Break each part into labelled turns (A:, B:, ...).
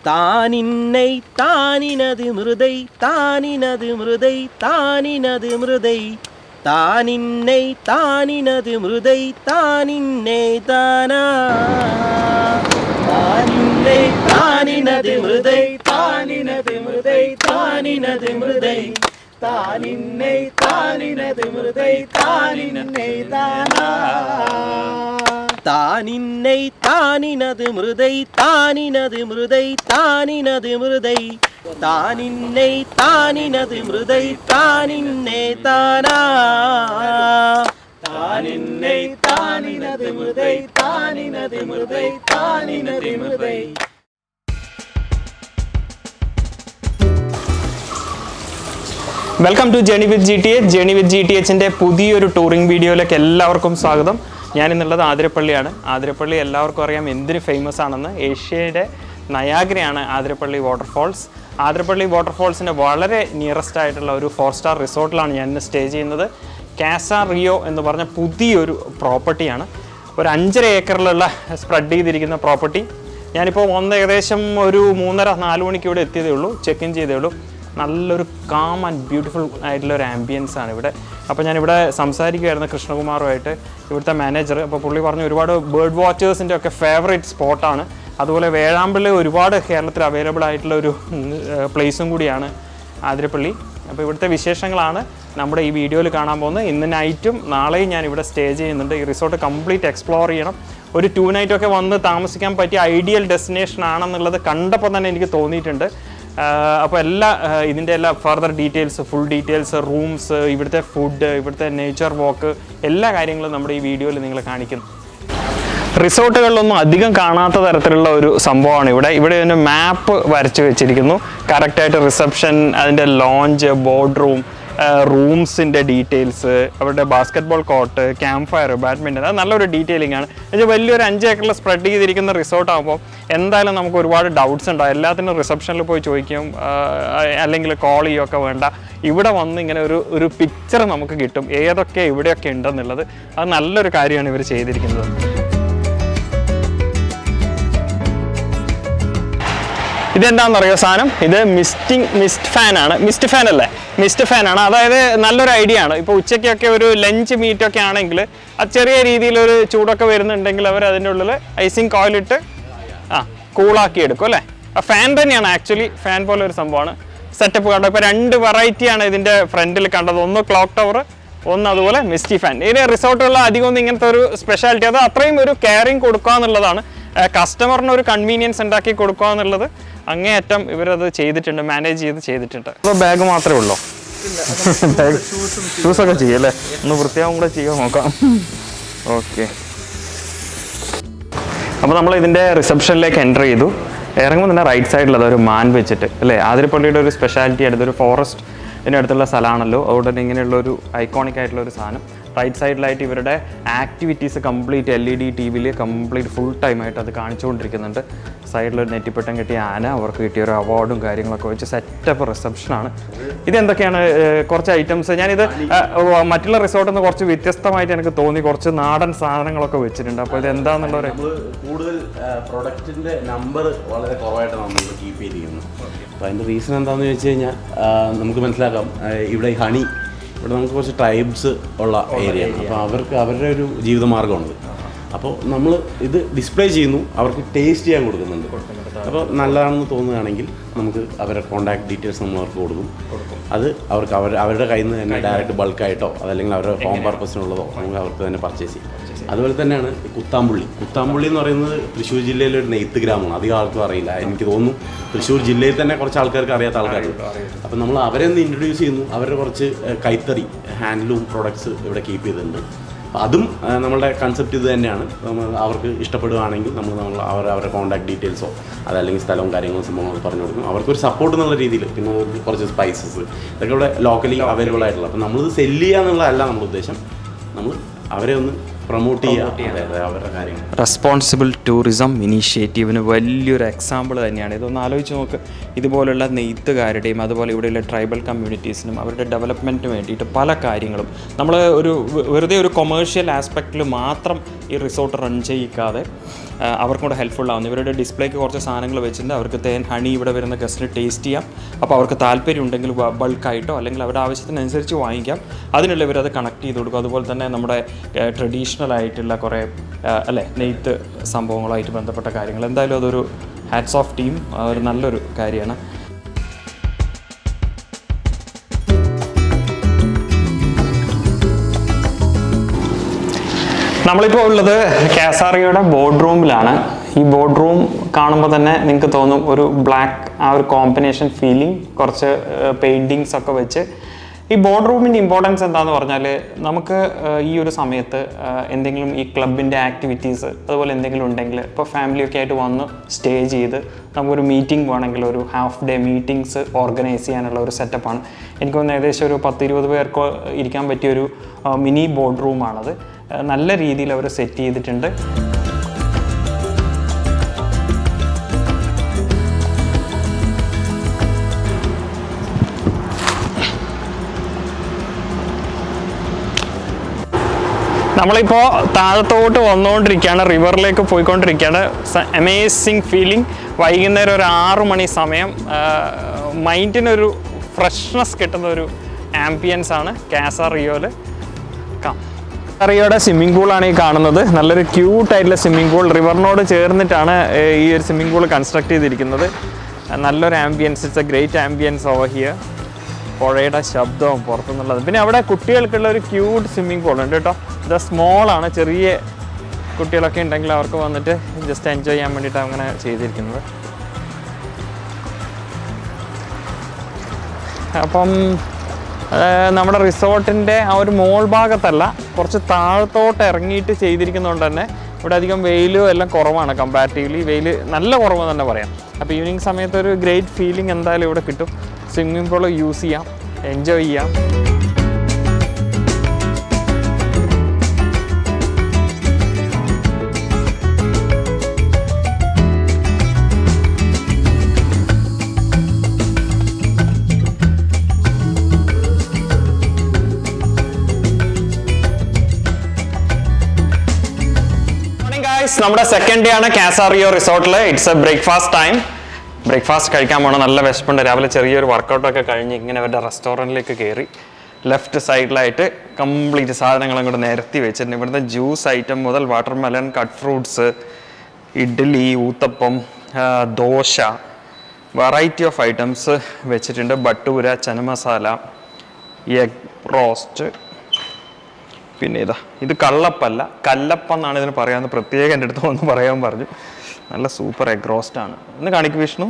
A: താനിന്നൈ താനിനത് മൃദൈ താനിനത് മൃദൈ താനിനത് മൃദൈ താനിന്നൈ താനിനത് മൃദൈ താനിന്നൈ താനാ താനിന്നൈ താനിനത് മൃദൈ താനിനത് മൃദൈ താനിനത് മൃദൈ താനിന്നൈ താനിനത് മൃദൈ താനിന്നൈ താനാ താനിന്നൈ താനിനത് മൃദൈ താനിനത് മൃദൈ താനിനത് മൃദൈ താനിന്നൈ താനിനത് മൃദൈ താനിന്നേ താനാ താനിന്നൈ താനിനത് മൃദൈ താനിനത് മൃദൈ താനിനത് മൃദൈ
B: welcome to journey with G T H journey with G T എച്ചിൻ്റെ പുതിയൊരു ടൂറിംഗ് വീഡിയോയിലേക്ക് എല്ലാവർക്കും സ്വാഗതം ഞാൻ ഇന്നുള്ളത് ആതിരപ്പള്ളിയാണ് ആതിരപ്പള്ളി എല്ലാവർക്കും അറിയാം എന്തിന് ഫേമസ് ആണെന്ന് ഏഷ്യയുടെ നയാഗ്രയാണ് ആതിരപ്പള്ളി വാട്ടർഫോൾസ് ആതിരപ്പള്ളി വാട്ടർഫോൾസിൻ്റെ വളരെ നിയറസ്റ്റ് ആയിട്ടുള്ള ഒരു ഫോർ സ്റ്റാർ റിസോർട്ടിലാണ് ഞാൻ ഇന്ന് സ്റ്റേ ചെയ്യുന്നത് കാസ റിയോ എന്ന് പറഞ്ഞ പുതിയൊരു പ്രോപ്പർട്ടിയാണ് ഒരു അഞ്ചര ഏക്കറിലുള്ള സ്പ്രെഡ് ചെയ്തിരിക്കുന്ന പ്രോപ്പർട്ടി ഞാനിപ്പോൾ വന്ന് ഏകദേശം ഒരു മൂന്നര നാല് മണിക്ക് ഇവിടെ എത്തിയതേ ഉള്ളൂ ചെക്ക് ഇൻ ചെയ്തേ ഉള്ളൂ നല്ലൊരു കാം ആൻഡ് ബ്യൂട്ടിഫുൾ ആയിട്ടുള്ള ഒരു ആംബിയൻസ് ആണ് ഇവിടെ അപ്പോൾ ഞാനിവിടെ സംസാരിക്കുമായിരുന്നു കൃഷ്ണകുമാറുമായിട്ട് ഇവിടുത്തെ മാനേജർ അപ്പോൾ പുള്ളി പറഞ്ഞു ഒരുപാട് ബേർഡ് വാച്ചേഴ്സിൻ്റെ ഒക്കെ ഫേവറേറ്റ് സ്പോട്ടാണ് അതുപോലെ വേഴാമ്പള്ളി ഒരുപാട് കേരളത്തിൽ അവൈലബിൾ ആയിട്ടുള്ള ഒരു പ്ലേസും കൂടിയാണ് ആതിരപ്പള്ളി അപ്പോൾ ഇവിടുത്തെ വിശേഷങ്ങളാണ് നമ്മുടെ ഈ വീഡിയോയിൽ കാണാൻ പോകുന്നത് ഇന്ന് നൈറ്റും നാളെയും ഞാൻ ഇവിടെ സ്റ്റേ ചെയ്യുന്നുണ്ട് ഈ റിസോർട്ട് കംപ്ലീറ്റ് എക്സ്പ്ലോർ ചെയ്യണം ഒരു ടു നൈറ്റ് ഒക്കെ വന്ന് താമസിക്കാൻ പറ്റിയ ഐഡിയൽ ഡെസ്റ്റിനേഷൻ ആണെന്നുള്ളത് കണ്ടപ്പോൾ തന്നെ എനിക്ക് തോന്നിയിട്ടുണ്ട് അപ്പോൾ എല്ലാ ആഹ് ഇതിൻ്റെ എല്ലാ further details full details rooms ഇവിടുത്തെ ഫുഡ് ഇവിടുത്തെ നേച്ചർ വാക്ക് എല്ലാ കാര്യങ്ങളും നമ്മുടെ ഈ വീഡിയോയിൽ നിങ്ങൾ കാണിക്കുന്നു റിസോർട്ടുകളിലൊന്നും അധികം കാണാത്ത തരത്തിലുള്ള ഒരു സംഭവമാണ് ഇവിടെ ഇവിടെ ഒരു മാപ്പ് വരച്ച് വെച്ചിരിക്കുന്നു കറക്റ്റായിട്ട് റിസപ്ഷൻ അതിൻ്റെ ലോഞ്ച് ബോർഡ് റൂം റൂംസിൻ്റെ ഡീറ്റെയിൽസ് അവരുടെ basketball court camp fire badminton അത് നല്ലൊരു ഡീറ്റെയിലിംഗ് ആണ് എന്നുവെച്ചാൽ വലിയൊരു അഞ്ച് ഏക്കറിൽ സ്പ്രെഡ് ചെയ്തിരിക്കുന്ന റിസോർട്ട് ആകുമ്പോൾ എന്തായാലും നമുക്ക് ഒരുപാട് ഡൗട്ട്സ് ഉണ്ടാവും എല്ലാത്തിനും റിസപ്ഷനിൽ പോയി ചോദിക്കും ആ, അല്ലെങ്കിൽ കോൾ ചെയ്യുകയൊക്കെ വേണ്ട ഇവിടെ വന്ന് ഇങ്ങനെ ഒരു ഒരു പിക്ചർ നമുക്ക് കിട്ടും ഏതൊക്കെ ഇവിടെയൊക്കെ ഉണ്ടെന്നുള്ളത് അത് നല്ലൊരു കാര്യമാണ് ഇവർ ചെയ്തിരിക്കുന്നത് ഇതെന്താണെന്നറിയോ സാധനം ഇത് മിസ്റ്റിംഗ് മിസ്റ്റ് ഫാൻ ആണ് മിസ്റ്റ് ഫാൻ അല്ലേ മിസ്റ്റ് ഫാൻ ആണ് അതായത് നല്ലൊരു ഐഡിയ ആണ് ഇപ്പോൾ ഉച്ചയ്ക്കൊക്കെ ഒരു ലഞ്ച് മീറ്റ് ഒക്കെ ആണെങ്കിൽ അത് ചെറിയ രീതിയിലൊരു ചൂടൊക്കെ വരുന്നുണ്ടെങ്കിൽ അവർ അതിൻ്റെ ഉള്ളിൽ ഐസിങ് കോയിലിട്ട് ആ കൂളാക്കി എടുക്കും അല്ലേ ആ ഫാൻ തന്നെയാണ് ആക്ച്വലി ഫാൻ പോലെ ഒരു സംഭവമാണ് സെറ്റപ്പ് കണ്ടോ ഇപ്പോൾ രണ്ട് വെറൈറ്റിയാണ് ഇതിൻ്റെ ഫ്രണ്ടിൽ കണ്ടത് ഒന്ന് ക്ലോക്ക് ടവർ ഒന്ന് അതുപോലെ മിസ്റ്റി ഫാൻ ഇതിന് റിസോർട്ടുള്ള അധികം ഒന്നും ഇങ്ങനത്തെ ഒരു സ്പെഷ്യാലിറ്റി അത് അത്രയും ഒരു കെയറിങ് കൊടുക്കുക എന്നുള്ളതാണ് കസ്റ്റമറിന് ഒരു കൺവീനിയൻസ് ഉണ്ടാക്കി കൊടുക്കുക എന്നുള്ളത് അങ്ങേയറ്റം ഇവരത് ചെയ്തിട്ടുണ്ട് മാനേജ് ചെയ്ത് ചെയ്തിട്ടുണ്ട് അപ്പോൾ ബാഗ് മാത്രമേ ഉള്ളൂ ബാഗ് ഷൂസൊക്കെ ചെയ്യും അല്ലേ ഒന്ന് വൃത്തിയാവും കൂടെ ചെയ്യാൻ നോക്കാം ഓക്കെ അപ്പോൾ നമ്മൾ ഇതിൻ്റെ റിസപ്ഷനിലേക്ക് എൻ്റർ ചെയ്തു ഇറങ്ങുമ്പോൾ തന്നെ റൈറ്റ് സൈഡിലത് ഒരു മാൻ വെച്ചിട്ട് അല്ലേ ആതിരപ്പള്ളിയുടെ ഒരു സ്പെഷ്യാലിറ്റി ആയിട്ട് ഒരു ഫോറസ്റ്റ് ഇതിനടുത്തുള്ള സ്ഥലമാണല്ലോ അതുകൊണ്ട് തന്നെ ഇങ്ങനെയുള്ള ഒരു ഐക്കോണിക് ആയിട്ടുള്ള ഒരു സാധനം റൈറ്റ് സൈഡിലായിട്ട് ഇവരുടെ activities complete L E D T വിയിൽ കംപ്ലീറ്റ് ഫുൾ ടൈമായിട്ട് അത് കാണിച്ചുകൊണ്ടിരിക്കുന്നുണ്ട് സൈഡിലൊരു നെറ്റിപ്പട്ടം കിട്ടിയ ആന അവർക്ക് കിട്ടിയ ഒരു അവാർഡും കാര്യങ്ങളൊക്കെ വെച്ച് സെറ്റപ്പ് റിസപ്ഷനാണ് ഇതെന്തൊക്കെയാണ് ഏഹ്, കുറച്ച് ഐറ്റംസ് ഞാനിത് ഏഹ്, മറ്റുള്ള റിസോർട്ടിൽ നിന്ന് കുറച്ച് വ്യത്യസ്തമായിട്ട് എനിക്ക് തോന്നി കുറച്ച് നാടൻ സാധനങ്ങളൊക്കെ വെച്ചിട്ടുണ്ട് അപ്പോൾ ഇത് എന്താണെന്നുള്ളൊരു
C: നമ്മൾ കൂടുതൽ പ്രൊഡക്റ്റിന്റെ നമ്പർ വളരെ കുറവായിട്ട് നമ്മൾ കീപ്പ് ചെയ്തിരിക്കുന്നു അപ്പോൾ അതിൻ്റെ റീസൺ എന്താണെന്ന് ചോദിച്ചു കഴിഞ്ഞാൽ ആ, നമുക്ക് മനസ്സിലാക്കാം ആ, ഇവിടെ ഈ ഹണി ഇവിടെ നമുക്ക് കുറച്ച് ട്രൈബ്സ് ഉള്ള ഏരിയ അപ്പോൾ അവർക്ക് അവരുടെ ഒരു ജീവിതമാർഗ്ഗമുണ്ട് അപ്പോൾ നമ്മൾ ഇത് ഡിസ്പ്ലേ ചെയ്യുന്നു അവർക്ക് ടേസ്റ്റ് ചെയ്യാൻ കൊടുക്കുന്നുണ്ട് അപ്പോൾ നല്ലതാണെന്ന് തോന്നുകയാണെങ്കിൽ നമുക്ക് അവരുടെ കോൺടാക്ട് ഡീറ്റെയിൽസ് നമ്മൾ അവർക്ക് കൊടുക്കും അത് അവർക്ക് അവർ അവരുടെ കയ്യിൽ നിന്ന് തന്നെ ഡയറക്റ്റ് ബൾക്കായിട്ടോ അതല്ലെങ്കിൽ അവരുടെ ഹോം പർപ്പസിനുള്ളതോ നമുക്ക് അവർക്ക് തന്നെ പർച്ചേസ് ചെയ്യാം അതുപോലെ തന്നെയാണ് ഈ കുത്താമ്പുള്ളി കുത്താമ്പുള്ളി എന്ന് പറയുന്നത് തൃശ്ശൂർ ജില്ലയിലെ ഒരു നെയ്ത്ത് ഗ്രാമമാണ് അധികം ആൾക്കും അറിയില്ല എനിക്ക് തോന്നുന്നു തൃശ്ശൂർ ജില്ലയിൽ തന്നെ കുറച്ച് ആൾക്കാർക്ക് അറിയാത്ത ആൾക്കാരുണ്ട് അപ്പം നമ്മൾ അവരെ ഒന്ന് ഇൻട്രൊഡ്യൂസ് ചെയ്യുന്നു അവരുടെ കുറച്ച് ഏഹ്, കൈത്തറി ഹാൻഡ്ലൂം പ്രോഡക്ട്സ് ഇവിടെ കീപ്പ് ചെയ്തിട്ടുണ്ട് അപ്പം അതും ഏഹ്, നമ്മളുടെ കൺസെപ്റ്റ് ഇത് തന്നെയാണ് നമ്മൾ അവർക്ക് ഇഷ്ടപ്പെടുകയാണെങ്കിൽ നമ്മൾ നമ്മൾ അവർ അവരുടെ കോൺടാക്ട് ഡീറ്റെയിൽസോ അതല്ലെങ്കിൽ സ്ഥലവും കാര്യങ്ങളും സംഭവങ്ങളും പറഞ്ഞു കൊടുക്കും അവർക്കൊരു സപ്പോർട്ട് എന്നുള്ള രീതിയിൽ പിന്നെ ഒരു കുറച്ച് സ്പൈസസ് ഇതൊക്കെ ഇവിടെ ലോക്കലി അവൈലബിൾ ആയിട്ടുള്ള അപ്പം നമ്മളിത് സെല്ല് ചെയ്യുക എന്നുള്ളതല്ല നമ്മുടെ ഉദ്ദേശം നമ്മൾ അവരെ ഒന്ന് പ്രൊമോട്ട് ചെയ്യുക അതെ, അതെ, അവരുടെ കാര്യങ്ങൾ
B: റെസ്പോൺസിബിൾ ടൂറിസം ഇനീഷ്യേറ്റീവിന് വലിയൊരു എക്സാമ്പിൾ തന്നെയാണ് ഇതൊന്ന് ആലോചിച്ച് നോക്ക് ഇതുപോലുള്ള നെയ്ത്തുകാരുടെയും അതുപോലെ ഇവിടെയുള്ള ട്രൈബൽ കമ്മ്യൂണിറ്റീസിനും അവരുടെ ഡെവലപ്മെൻറ്റിന് വേണ്ടിയിട്ട് പല കാര്യങ്ങളും നമ്മൾ ഒരു വെ- വെറുതെ ഒരു കൊമേഴ്ഷ്യൽ ആസ്പെക്റ്റിൽ മാത്രം ഈ റിസോർട്ട് റൺ ചെയ്യിക്കാതെ ആ, അവർക്കും കൂടെ ഹെൽപ്ഫുൾ ആവുന്നു ഇവരുടെ ഡിസ്പ്ലേക്ക് കുറച്ച് സാധനങ്ങൾ വെച്ചിട്ടുണ്ട് അവർക്ക് തേൻ ഹണി ഇവിടെ വരുന്ന ഗസ്റ്റിന് ടേസ്റ്റ് ചെയ്യാം അപ്പോൾ അവർക്ക് താല്പര്യം ഉണ്ടെങ്കിൽ ബൾക്കായിട്ടോ അല്ലെങ്കിൽ അവരുടെ ആവശ്യത്തിനനുസരിച്ച് വാങ്ങിക്കാം അതിനുള്ള ഇവരത് കണക്ട് ചെയ്ത് കൊടുക്കും അതുപോലെ തന്നെ നമ്മുടെ ട്രഡീഷണൽ ആയിട്ടുള്ള കുറേ ആ, അല്ലേ നെയ്ത്ത് സംഭവങ്ങളായിട്ട് ബന്ധപ്പെട്ട കാര്യങ്ങൾ എന്തായാലും അതൊരു ഹാറ്റ്സ് ഓഫ് ടീം ഒരു നല്ലൊരു കാര്യമാണ് നമ്മളിപ്പോൾ ഉള്ളത് കാസാറിയുടെ ബോർഡ് റൂമിലാണ് ഈ ബോർഡ് റൂം കാണുമ്പോൾ തന്നെ നിങ്ങൾക്ക് തോന്നും ഒരു ബ്ലാക്ക് ആ ഒരു കോമ്പിനേഷൻ ഫീലിംഗ് കുറച്ച് പെയിൻറ്റിങ്സ് ഒക്കെ വെച്ച് ഈ ബോർഡ് റൂമിൻ്റെ ഇമ്പോർട്ടൻസ് എന്താണെന്ന് പറഞ്ഞാൽ നമുക്ക് ഏഹ്, ഈ ഒരു സമയത്ത് ഏഹ്, എന്തെങ്കിലും ഈ ക്ലബിൻ്റെ ആക്ടിവിറ്റീസ് അതുപോലെ എന്തെങ്കിലും ഉണ്ടെങ്കിൽ ഇപ്പോൾ ഫാമിലിയൊക്കെ ആയിട്ട് വന്ന് സ്റ്റേ ചെയ്ത് നമുക്കൊരു മീറ്റിംഗ് വേണമെങ്കിൽ ഒരു ഹാഫ് ഡേ മീറ്റിംഗ്സ് ഓർഗനൈസ് ചെയ്യാനുള്ള ഒരു സെറ്റപ്പാണ് എനിക്ക് തോന്നുന്നു ഏകദേശം ഒരു പത്ത് ഇരുപത് പേർക്ക് ഇരിക്കാൻ പറ്റിയൊരു മിനി ബോർഡ് റൂമാണത് ഏഹ്, നല്ല രീതിയിൽ അവർ സെറ്റ് ചെയ്തിട്ടുണ്ട് നമ്മളിപ്പോൾ താഴത്തോട്ട് വന്നുകൊണ്ടിരിക്കുകയാണ് റിവറിലേക്ക് പോയിക്കൊണ്ടിരിക്കുകയാണ് അമേസിങ് ഫീലിംഗ് വൈകുന്നേരം ഒരു ആറു മണി സമയം മൈൻഡിനൊരു ഫ്രഷ്നെസ് കിട്ടുന്ന ഒരു ആംബിയൻസ് ആണ് കാസ റിയോയിൽ കം റിയോയുടെ സ്വിമ്മിംഗ് പൂളാണ് ഈ കാണുന്നത് നല്ലൊരു ക്യൂട്ട് ആയിട്ടുള്ള സ്വിമ്മിംഗ് പൂൾ റിവറിനോട് ചേർന്നിട്ടാണ് ഏർ, ഈ ഒരു സ്വിമ്മിംഗ് പൂൾ കൺസ്ട്രക്ട് ചെയ്തിരിക്കുന്നത് നല്ലൊരു ambience it's a great ambience over here പുഴയുടെ ശബ്ദവും പുറത്തുനിന്നുള്ളത് പിന്നെ അവിടെ കുട്ടികൾക്കുള്ള ഒരു ക്യൂട്ട് സ്വിമ്മിംഗ് പൂൾ ഉണ്ട് കേട്ടോ ഇത് സ്മോൾ ആണ് ചെറിയ കുട്ടികളൊക്കെ ഉണ്ടെങ്കിൽ അവർക്ക് വന്നിട്ട് ജസ്റ്റ് എൻജോയ് ചെയ്യാൻ വേണ്ടിയിട്ട് അങ്ങനെ ചെയ്തിരിക്കുന്നത് അപ്പം ആ, നമ്മുടെ റിസോർട്ടിൻ്റെ ആ ഒരു മോൾ ഭാഗത്തല്ല കുറച്ച് താഴത്തോട്ട് ഇറങ്ങിയിട്ട് ചെയ്തിരിക്കുന്നതുകൊണ്ട് തന്നെ ഇവിടെ അധികം വെയിലും എല്ലാം കുറവാണ് കമ്പാരിറ്റീവ്ലി വെയിൽ നല്ല കുറവെന്ന് തന്നെ പറയാം അപ്പോൾ ഈവനിങ് സമയത്ത് ഒരു ഗ്രേറ്റ് ഫീലിംഗ് എന്തായാലും ഇവിടെ കിട്ടും സ്വിമ്മിംഗ് പൂൾ യൂസ് ചെയ്യാം എൻജോയ് ചെയ്യാം മോർണിംഗ് ഗായ്സ് നമ്മുടെ സെക്കൻഡ് ഡേ ആണ് കാസാറിയോ റിസോർട്ടിൽ it's a breakfast time breakfast കഴിക്കാൻ പോകണം നല്ല വിശപ്പുണ്ട് രാവിലെ ചെറിയൊരു വർക്കൗട്ടൊക്കെ കഴിഞ്ഞ് ഇങ്ങനെ അവരുടെ റെസ്റ്റോറൻറ്റിലേക്ക് കയറി ലെഫ്റ്റ് സൈഡിലായിട്ട് കംപ്ലീറ്റ് സാധനങ്ങൾ അങ്ങോട്ട് നിരത്തി വെച്ചിട്ടുണ്ട് ഇവിടുത്തെ ജ്യൂസ് ഐറ്റം മുതൽ water melon cut fruits idli uttapam ആ, ദോശ വെറൈറ്റി ഓഫ് ഐറ്റംസ് വെച്ചിട്ടുണ്ട് ബട്ടൂര ചന മസാല എഗ് റോസ്റ്റ് പിന്നെ ഇതാ ഇത് കള്ളപ്പല്ല കല്ലപ്പം എന്നാണ് ഇതിന് പറയാമെന്ന് പ്രത്യേകം എൻ്റെ അടുത്ത് വന്ന് പറയാൻ പറഞ്ഞു നല്ല സൂപ്പർ എഗ് റോസ്റ്റ് ആണ് ഒന്ന് കാണിക്കും വിഷ്ണു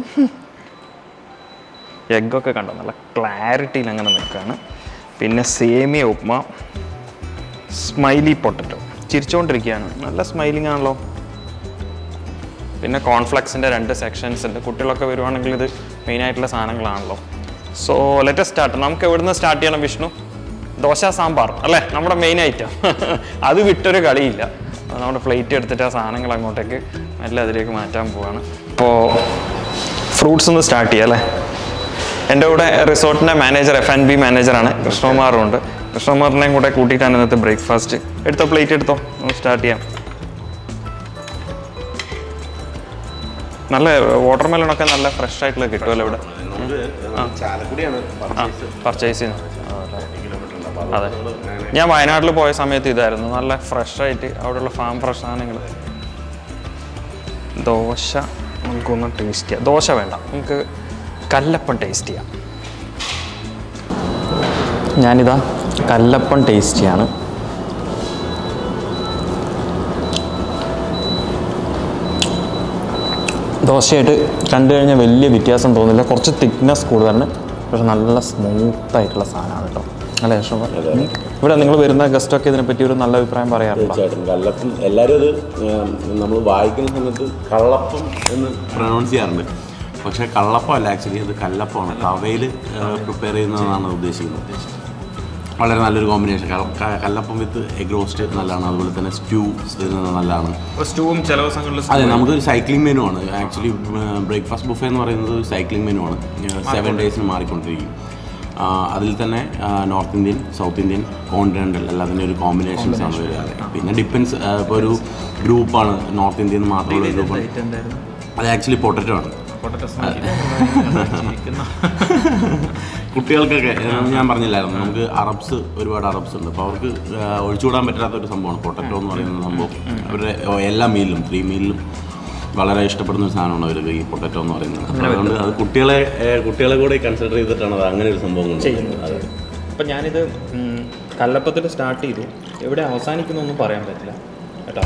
B: എഗ്ഗൊക്കെ കണ്ടോ നല്ല ക്ലാരിറ്റിയിൽ അങ്ങനെ നിൽക്കുകയാണ് പിന്നെ സേമിയ ഉപ്മ സ്മൈലി പൊട്ടറ്റോ ചിരിച്ചുകൊണ്ടിരിക്കുകയാണ് നല്ല സ്മൈലിംഗ് ആണല്ലോ പിന്നെ കോൺഫ്ലെക്സിൻ്റെ രണ്ട് സെക്ഷൻസ് ഉണ്ട് കുട്ടികളൊക്കെ വരുവാണെങ്കിൽ ഇത് മെയിനായിട്ടുള്ള സാധനങ്ങളാണല്ലോ സോ ലെറ്റ് സ്റ്റാർട്ട് നമുക്ക് എവിടുന്ന് സ്റ്റാർട്ട് ചെയ്യണം വിഷ്ണു ദോശ സാമ്പാർ അല്ലേ നമ്മുടെ മെയിൻ ഐറ്റം അത് വിട്ടൊരു കളിയില്ല അത് നമ്മുടെ പ്ലേറ്റ് എടുത്തിട്ട് ആ സാധനങ്ങൾ അങ്ങോട്ടേക്ക് എല്ലാം അതിലേക്ക് മാറ്റാൻ പോവാണ് അപ്പോൾ ഫ്രൂട്ട്സ് ഒന്ന് സ്റ്റാർട്ട് ചെയ്യാം അല്ലേ എൻ്റെ കൂടെ റിസോർട്ടിൻ്റെ മാനേജർ എഫ് ആൻഡ് ബി മാനേജറാണ് കൃഷ്ണകുമാറും ഉണ്ട് കൃഷ്ണകുമാറിനെയും കൂടെ കൂട്ടിയിട്ടാണ് ഇന്നത്തെ ബ്രേക്ക്ഫാസ്റ്റ് എടുത്തോ പ്ലേറ്റ് എടുത്തോ ഒന്ന് സ്റ്റാർട്ട് ചെയ്യാം നല്ല വാട്ടർ മെലണൊക്കെ നല്ല ഫ്രഷ് ആയിട്ടുള്ള കിട്ടുമല്ലോ ഇവിടെ
C: നമുക്ക് ചാലക്കുടിയാണ്
B: ആ
C: purchase.
B: പർച്ചേസ് ചെയ്യുന്നു
C: കിലോമീറ്റർ ഉണ്ട് അപ്പോൾ
B: അതെ
C: നമ്മള് അങ്ങനെ
B: ഞാൻ വയനാട്ടിൽ പോയ സമയത്ത് ഇതായിരുന്നു നല്ല ഫ്രഷ് ആയിട്ട് അവിടെയുള്ള ഫാം ഫ്രഷ് സാധനങ്ങൾ ദോശ നമുക്കൊന്ന് ടേസ്റ്റ് ചെയ്യാം ദോശ വേണ്ട നമുക്ക് കല്ലപ്പം ടേസ്റ്റ് ചെയ്യാം ഞാനിതാ കല്ലപ്പം ടേസ്റ്റ് ചെയ്യാണ് ദോശയായിട്ട് കണ്ടു കഴിഞ്ഞാൽ വലിയ വ്യത്യാസം തോന്നില്ല കുറച്ച് തിക്നെസ് കൂടുതലാണ് പക്ഷെ നല്ല സ്മൂത്ത് ആയിട്ടുള്ള സാധനമാണ് കേട്ടോ അല്ലേ ഇഷ്ടം ഇവിടെ നിങ്ങൾ വരുന്ന ഗസ്റ്റൊക്കെ ഇതിനെപ്പറ്റി ഒരു നല്ല അഭിപ്രായം പറയാറുണ്ടോ
C: തീർച്ചയായിട്ടും കള്ളപ്പം എല്ലാവരും അത് നമ്മൾ വായിക്കുന്ന സമയത്ത് കള്ളപ്പം എന്ന് പ്രൊനൗൺസ് ചെയ്യാറുണ്ട് പക്ഷേ കള്ളപ്പം അല്ല ആക്ച്വലി അത് കല്ലപ്പമാണ് തവയിൽ പ്രിപ്പയർ ചെയ്യുന്നതാണ് ഉദ്ദേശിക്കുന്നത് വളരെ നല്ലൊരു combination kallappam with egg roast നല്ലതാണ് അതുപോലെ തന്നെ സ്റ്റൂ നല്ലതാണ്
B: സ്റ്റൂവും ചില ദിവസങ്ങളിൽ
C: അതെ നമുക്കൊരു സൈക്ലിംഗ് മെനു ആണ് ആക്ച്വലി ബ്രേക്ക്ഫാസ്റ്റ് ബുഫേ എന്ന് പറയുന്നത് ഒരു സൈക്ലിംഗ് മെനു ആണ് സെവൻ ഡേയ്സിന് മാറിക്കൊണ്ടിരിക്കും ആ, അതിൽ തന്നെ north Indian south Indian continental എല്ലാത്തിൻ്റെ ഒരു കോമ്പിനേഷൻസ് ആണ് വരിക പിന്നെ ഡിപ്പെൻസ് ഇപ്പോൾ ഒരു ഗ്രൂപ്പാണ് നോർത്ത് ഇന്ത്യയിൽ നിന്ന് മാത്രമുള്ള ഒരു ഗ്രൂപ്പാണ് അത് ആക്ച്വലി പൊട്ടറ്റോ ആണ് കുട്ടികൾക്കൊക്കെ ഏഹ്, ഞാൻ പറഞ്ഞില്ലായിരുന്നു നമുക്ക് അറബ്സ് ഒരുപാട് അറബ്സ് ഉണ്ട് അപ്പോൾ അവർക്ക് ഏഹ്, ഒഴിച്ചുകൂടാൻ പറ്റാത്ത ഒരു സംഭവമാണ് പൊട്ടറ്റോ എന്ന് പറയുന്ന സംഭവം അവരുടെ എല്ലാ മീലിലും ത്രീ മീലിലും വളരെ ഇഷ്ടപ്പെടുന്ന ഒരു സാധനമാണ് അവർക്ക് ഈ പൊട്ടറ്റോ എന്ന് പറയുന്നത് അപ്പോൾ അതുകൊണ്ട് അത് കുട്ടികളെ ഏഹ്, കുട്ടികളെ കൂടെ കൺസിഡർ ചെയ്തിട്ടാണ് അത് അങ്ങനെ ഒരു സംഭവം കൊണ്ടുവരുന്നത് അതെ
B: അപ്പം ഞാനിത് ഉം, കല്ലപ്പത്തിൽ സ്റ്റാർട്ട് ചെയ്തു എവിടെ അവസാനിക്കുന്നൊന്നും പറയാൻ പറ്റില്ല കേട്ടോ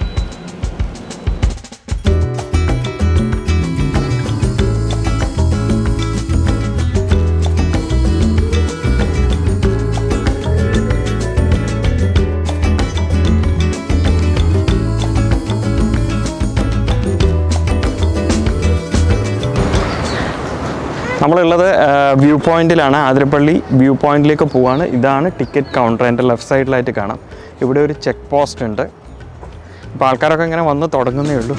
B: നമ്മളുള്ളത് വ്യൂ പോയിന്റിലാണ് ആതിരപ്പള്ളി വ്യൂ പോയിന്റിലേക്ക് പോവാണ് ഇതാണ് ടിക്കറ്റ് കൗണ്ടർ എൻ്റെ ലെഫ്റ്റ് സൈഡിലായിട്ട് കാണാം ഇവിടെ ഒരു ചെക്ക് പോസ്റ്റ് ഉണ്ട് ഇപ്പോൾ ആൾക്കാരൊക്കെ ഇങ്ങനെ വന്ന് തുടങ്ങുന്നേ ഉള്ളൂ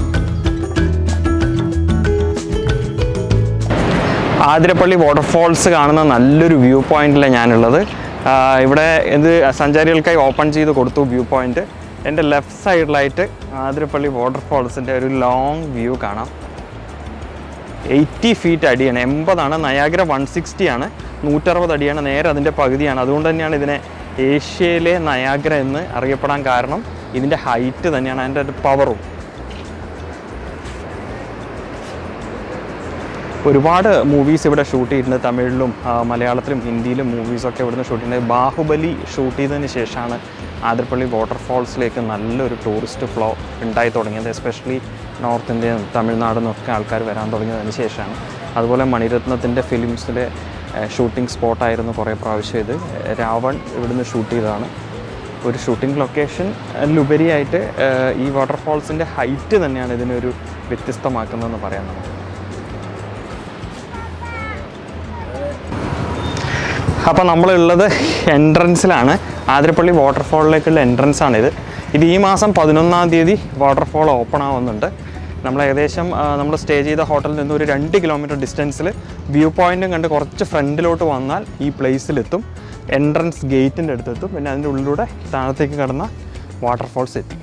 B: ആതിരപ്പള്ളി വാട്ടർഫോൾസ് കാണുന്ന നല്ലൊരു വ്യൂ പോയിന്റിലാണ് ഞാനുള്ളത് ആ, ഇവിടെ ഇത് സഞ്ചാരികൾക്കായി ഓപ്പൺ ചെയ്ത് കൊടുത്തു വ്യൂ പോയിന്റ് എൻ്റെ ലെഫ്റ്റ് സൈഡിലായിട്ട് ആതിരപ്പള്ളി വാട്ടർഫോൾസിൻ്റെ ഒരു ലോങ് വ്യൂ കാണാം എയ്റ്റി ഫീറ്റ് അടിയാണ് എൺപതാണ് നയാഗ്ര വൺ സിക്സ്റ്റി ആണ് നൂറ്ററുപത് അടിയാണ് നേരെ അതിൻ്റെ പകുതിയാണ് അതുകൊണ്ട് തന്നെയാണ് ഇതിനെ ഏഷ്യയിലെ നയാഗ്ര എന്ന് അറിയപ്പെടാൻ കാരണം ഇതിൻ്റെ ഹൈറ്റ് തന്നെയാണ് അതിൻ്റെ ഒരു പവറും ഒരുപാട് മൂവീസ് ഇവിടെ ഷൂട്ട് ചെയ്തിട്ടുണ്ട് തമിഴിലും ആ, മലയാളത്തിലും ഹിന്ദിയിലും മൂവീസൊക്കെ ഇവിടുന്ന് ഷൂട്ട് ചെയ്യുന്നത് ബാഹുബലി ഷൂട്ട് ചെയ്തതിന് ശേഷമാണ് ആതിരപ്പള്ളി വാട്ടർഫോൾസിലേക്ക് നല്ലൊരു ടൂറിസ്റ്റ് ഫ്ലോ ഉണ്ടായി തുടങ്ങിയത് എസ്പെഷ്യലി നോർത്ത് ഇന്ത്യൻ തമിഴ്നാട് നിന്നൊക്കെ ആൾക്കാർ വരാൻ തുടങ്ങിയതിന് ശേഷമാണ് അതുപോലെ മണിരത്നത്തിൻ്റെ ഫിലിംസിലെ ഷൂട്ടിംഗ് സ്പോട്ടായിരുന്നു കുറേ പ്രാവശ്യം ഇത് രാവൺ ഇവിടുന്ന് ഷൂട്ട് ചെയ്തതാണ് ഒരു ഷൂട്ടിംഗ് ലൊക്കേഷൻ ഉപരിയായിട്ട് ഏഹ്, ഈ വാട്ടർഫോൾസിൻ്റെ ഹൈറ്റ് തന്നെയാണ് ഇതിനൊരു വ്യത്യസ്തമാക്കുന്നതെന്ന് പറയാം നമുക്ക് അപ്പോൾ നമ്മളുള്ളത് എൻട്രൻസിലാണ് ആതിരപ്പള്ളി വാട്ടർഫോളിലേക്കുള്ള എൻട്രൻസ് ആണിത് ഇത് ഈ മാസം പതിനൊന്നാം തീയതി വാട്ടർഫോൾ ഓപ്പൺ ആവുന്നുണ്ട് നമ്മൾ ഏകദേശം നമ്മൾ സ്റ്റേ ചെയ്ത ഹോട്ടലിൽ നിന്ന് ഒരു രണ്ട് കിലോമീറ്റർ ഡിസ്റ്റൻസിൽ വ്യൂ പോയിന്റും കണ്ട് കുറച്ച് ഫ്രണ്ടിലോട്ട് വന്നാൽ ഈ പ്ലേസിലെത്തും എൻട്രൻസ് ഗേറ്റിൻ്റെ അടുത്തെത്തും പിന്നെ അതിൻ്റെ ഉള്ളിലൂടെ താഴത്തേക്ക് കടന്ന വാട്ടർഫോൾസ് എത്തി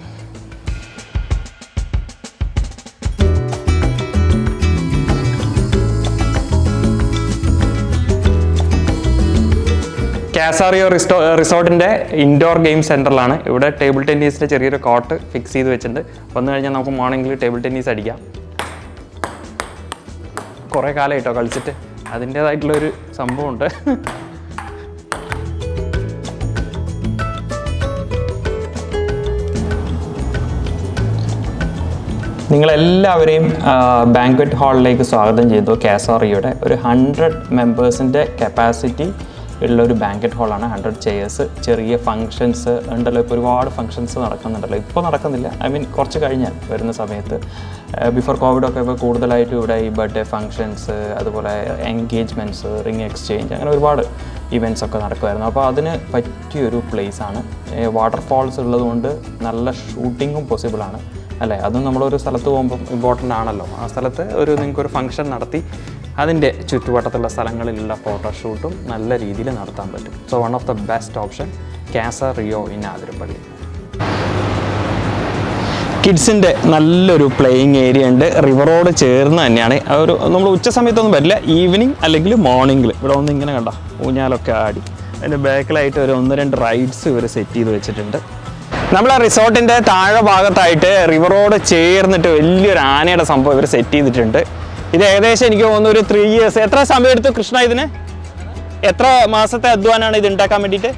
B: കാസാറിയോ റിസ്റ്റോ റിസോർട്ടിൻ്റെ ഇൻഡോർ ഗെയിം സെൻറ്ററിലാണ് ഇവിടെ ടേബിൾ ടെന്നീസിൻ്റെ ചെറിയൊരു കോർട്ട് ഫിക്സ് ചെയ്ത് വെച്ചിട്ടുണ്ട് വന്നു കഴിഞ്ഞാൽ നമുക്ക് മോർണിംഗിൽ ടേബിൾ ടെന്നീസ് അടിക്കാം കുറേ കാലമായിട്ടോ കളിച്ചിട്ട് അതിൻ്റേതായിട്ടുള്ളൊരു സംഭവമുണ്ട് നിങ്ങളെല്ലാവരെയും ബാങ്ക്വറ്റ് ഹാളിലേക്ക് സ്വാഗതം ചെയ്തു കാസോറിയുടെ ഒരു ഹൺഡ്രഡ് മെമ്പേഴ്സിൻ്റെ കപ്പാസിറ്റി ഉള്ള ഒരു ബാങ്കറ്റ് ഹാളാണ് ഹൺഡ്രഡ് ചെയേഴ്സ് ചെറിയ ഫങ്ഷൻസ് ഉണ്ടല്ലോ ഇപ്പോൾ ഒരുപാട് ഫങ്ഷൻസ് നടക്കുന്നുണ്ടല്ലോ ഇപ്പോൾ നടക്കുന്നില്ല ഐ മീൻ കുറച്ച് കഴിഞ്ഞാൽ വരുന്ന സമയത്ത് ബിഫോർ കോവിഡൊക്കെ ഇപ്പോൾ കൂടുതലായിട്ടും ഇവിടെ ഈ ബർത്ത്ഡേ ഫങ്ഷൻസ് അതുപോലെ എൻഗേജ്മെൻറ്റ്സ് റിംഗ് എക്സ്ചേഞ്ച് അങ്ങനെ ഒരുപാട് ഇവൻറ്റ്സ് ഒക്കെ നടക്കുമായിരുന്നു അപ്പോൾ അതിന് പറ്റിയൊരു place ആണ് വാട്ടർഫാൾസ് ഉള്ളതുകൊണ്ട് നല്ല ഷൂട്ടിങ്ങും പോസിബിൾ ആണ് അല്ലേ അതും നമ്മളൊരു സ്ഥലത്ത് പോകുമ്പോൾ ഇമ്പോർട്ടൻ്റ് ആണല്ലോ ആ സ്ഥലത്ത് ഒരു നിങ്ങൾക്കൊരു ഫംഗ്ഷൻ നടത്തി അതിൻ്റെ ചുറ്റുവട്ടത്തുള്ള സ്ഥലങ്ങളിലുള്ള ഫോട്ടോഷൂട്ടും നല്ല രീതിയിൽ നടത്താൻ പറ്റും so one of the best option Casario in Athirappilly കിഡ്സിൻ്റെ നല്ലൊരു പ്ലേയിങ് ഏരിയ ഉണ്ട് റിവറോട് ചേർന്ന് തന്നെയാണ് ആ ഒരു നമ്മൾ ഉച്ച സമയത്തൊന്നും വരില്ല ഈവനിങ് അല്ലെങ്കിൽ മോർണിംഗിൽ ഇവിടെ ഒന്ന് ഇങ്ങനെ കണ്ട ഊഞ്ഞാലൊക്കെ ആടി അതിൻ്റെ ബാക്കിലായിട്ട് ഒരു ഒന്ന് രണ്ട് റൈഡ്സ് ഇവർ സെറ്റ് ചെയ്ത് വെച്ചിട്ടുണ്ട് നമ്മൾ ആ റിസോർട്ടിൻ്റെ താഴെ ഭാഗത്തായിട്ട് റിവറോട് ചേർന്നിട്ട് വലിയൊരു ആനയുടെ സംഭവം ഇവർ സെറ്റ് ചെയ്തിട്ടുണ്ട് ഇത് ഏകദേശം എനിക്ക് തോന്നുന്നു ഒരു ത്രീ ഇയേഴ്സ് എത്ര സമയം എടുത്തു കൃഷ്ണ ഇതിന് എത്ര മാസത്തെ അധ്വാനാണ് ഇത് ഉണ്ടാക്കാൻ വേണ്ടിയിട്ട്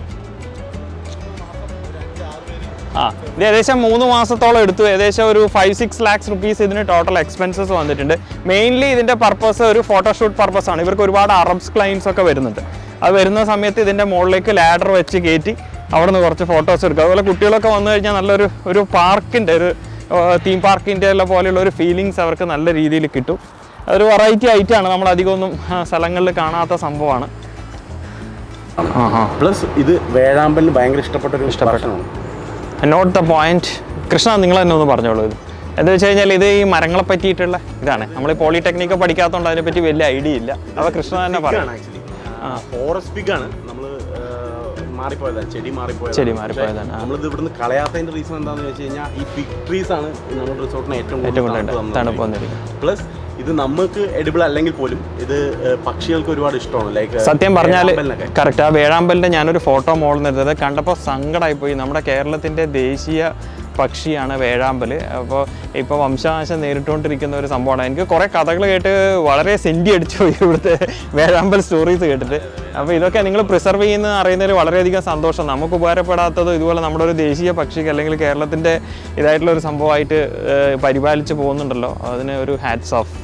B: ആ ഇത് ഏകദേശം മൂന്ന് മാസത്തോളം എടുത്തു ഏകദേശം ഒരു ഫൈവ് സിക്സ് ലാക്സ് റുപ്പീസ് ഇതിന് ടോട്ടൽ എക്സ്പെൻസസ് വന്നിട്ടുണ്ട് മെയിൻലി ഇതിൻ്റെ പർപ്പസ് ഒരു ഫോട്ടോഷൂട്ട് പർപ്പസ് ആണ് ഇവർക്ക് ഒരുപാട് അറബ്സ് ക്ലൈൻസ് ഒക്കെ വരുന്നുണ്ട് അത് വരുന്ന സമയത്ത് ഇതിൻ്റെ മുകളിലേക്ക് ലാഡർ വെച്ച് കയറ്റി അവിടെ നിന്ന് കുറച്ച് ഫോട്ടോസ് എടുക്കുക അതുപോലെ കുട്ടികളൊക്കെ വന്നു കഴിഞ്ഞാൽ നല്ലൊരു ഒരു പാർക്കിൻ്റെ ഒരു തീം പാർക്കിൻ്റെ എല്ലാം പോലെയുള്ള ഒരു ഫീലിങ്സ് അവർക്ക് നല്ല രീതിയിൽ കിട്ടും ഒരു വെറൈറ്റി ആയിട്ടാണ് നമ്മൾ അധികമൊന്നും ആ, സ്ഥലങ്ങളിൽ കാണാത്ത സംഭവമാണ് ആ ആ
C: പ്ലസ് ഇത് വേഴാമ്പലിന് ഭയങ്കര ഇഷ്ടപ്പെട്ട ഒരു ഭക്ഷണമാണ്
B: നോട്ട് ദ പോയിന്റ് കൃഷ്ണ നിങ്ങൾ തന്നെ ഒന്ന് പറഞ്ഞോളൂ ഇത് എന്താ വെച്ച് കഴിഞ്ഞാൽ ഇത് ഈ മരങ്ങളെ പറ്റിയിട്ടുള്ള ഇതാണ് നമ്മൾ ഈ പോളിടെക്നിക്ക് പഠിക്കാത്തതുകൊണ്ട് അതിനെപ്പറ്റി വലിയ ഐഡിയ ഇല്ല അപ്പോൾ കൃഷ്ണ തന്നെ പറയാം
C: ആക്ച്വലി ഫോറസ്റ്റ് പിഗ് ആണ് നമ്മൾ മാറിപ്പോയതാണ് ചെടി മാറിപ്പോയത്
B: ചെടി മാറിപ്പോയതാണ്, ആ.
C: നമ്മളിത് ഇവിടുന്ന് കളയാത്തതിന്റെ റീസൺ എന്താണെന്ന് വെച്ച് കഴിഞ്ഞാൽ ഈ പിഗ് ട്രീസ് ആണ് നമ്മുടെ റിസോർട്ടിന് ഏറ്റവും
B: ഏറ്റവും
C: കൂടുതൽ
B: കൂടുതൽ
C: തണുപ്പ്
B: തണുപ്പ്
C: തന്നുകൊണ്ടിരിക്കുന്നത്.
B: വന്നിരിക്കും
C: പ്ലസ് ഇത് നമുക്ക് എഡിബിൾ അല്ലെങ്കിൽ പോലും ഇത് ഏഹ്, പക്ഷികൾക്ക് ഒരുപാട് ഇഷ്ടമാണ് ലൈക്ക്
B: സത്യം പറഞ്ഞാൽ
C: വേഴാമ്പലിനൊക്കെ.
B: കറക്റ്റ് ആ വേഴാമ്പലിൻ്റെ ഞാനൊരു ഫോട്ടോ മോളിൽ നിന്നത് കണ്ടപ്പോൾ സങ്കടമായി പോയി നമ്മുടെ കേരളത്തിൻ്റെ ദേശീയ പക്ഷിയാണ് വേഴാമ്പൽ അപ്പോൾ ഇപ്പോൾ വംശനാശം നേരിട്ടുകൊണ്ടിരിക്കുന്ന ഒരു സംഭവമാണ് എനിക്ക് കുറേ കഥകൾ കേട്ട് വളരെ സെൻറ്റി അടിച്ചു പോയി ഇവിടുത്തെ വേഴാമ്പൽ സ്റ്റോറീസ് കേട്ടിട്ട് അപ്പോൾ ഇതൊക്കെ നിങ്ങൾ പ്രിസർവ് ചെയ്യുന്ന അറിയുന്നതിൽ വളരെയധികം സന്തോഷം നമുക്ക് ഉപകാരപ്പെടാത്തത് ഇതുപോലെ നമ്മുടെ ഒരു ദേശീയ പക്ഷിക്ക് അല്ലെങ്കിൽ കേരളത്തിൻ്റെ ഇതായിട്ടുള്ള ഒരു സംഭവമായിട്ട് ഏഹ്, പരിപാലിച്ച് പോകുന്നുണ്ടല്ലോ അതിന് ഒരു ഹാറ്റ്സ് ഓഫ്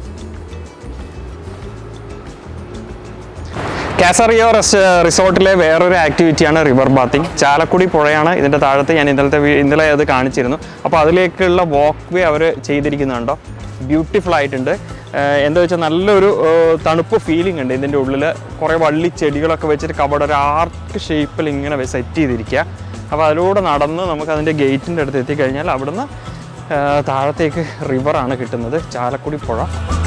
B: കാസറിയോ റെസ് റിസോർട്ടിലെ വേറൊരു ആക്ടിവിറ്റിയാണ് റിവർ ബാത്തിങ് ചാലക്കുടി പുഴയാണ് ഇതിൻ്റെ താഴത്ത് ഞാൻ ഇന്നലത്തെ വീ- ഇന്നലെ അത് കാണിച്ചിരുന്നു അപ്പോൾ അതിലേക്കുള്ള വാക്ക് വേ അവർ ചെയ്തിരിക്കുന്നുണ്ടോ ബ്യൂട്ടിഫുൾ ആയിട്ടുണ്ട് ഏഹ് എന്താ വെച്ചാൽ നല്ലൊരു ഏഹ് തണുപ്പ് ഫീലിംഗ് ഉണ്ട് ഇതിൻ്റെ ഉള്ളിൽ കുറേ വള്ളി ചെടികളൊക്കെ വെച്ചിട്ട് കബഡ് ഒരു ആർക്ക് ഷേപ്പിൽ ഇങ്ങനെ സെറ്റ് ചെയ്തിരിക്കുക അപ്പോൾ അതിലൂടെ നടന്ന് നമുക്ക് അതിൻ്റെ ഗേറ്റിൻ്റെ അടുത്ത് എത്തിക്കഴിഞ്ഞാൽ അവിടുന്ന് ഏഹ് താഴത്തേക്ക് റിവറാണ് കിട്ടുന്നത് ചാലക്കുടി പുഴ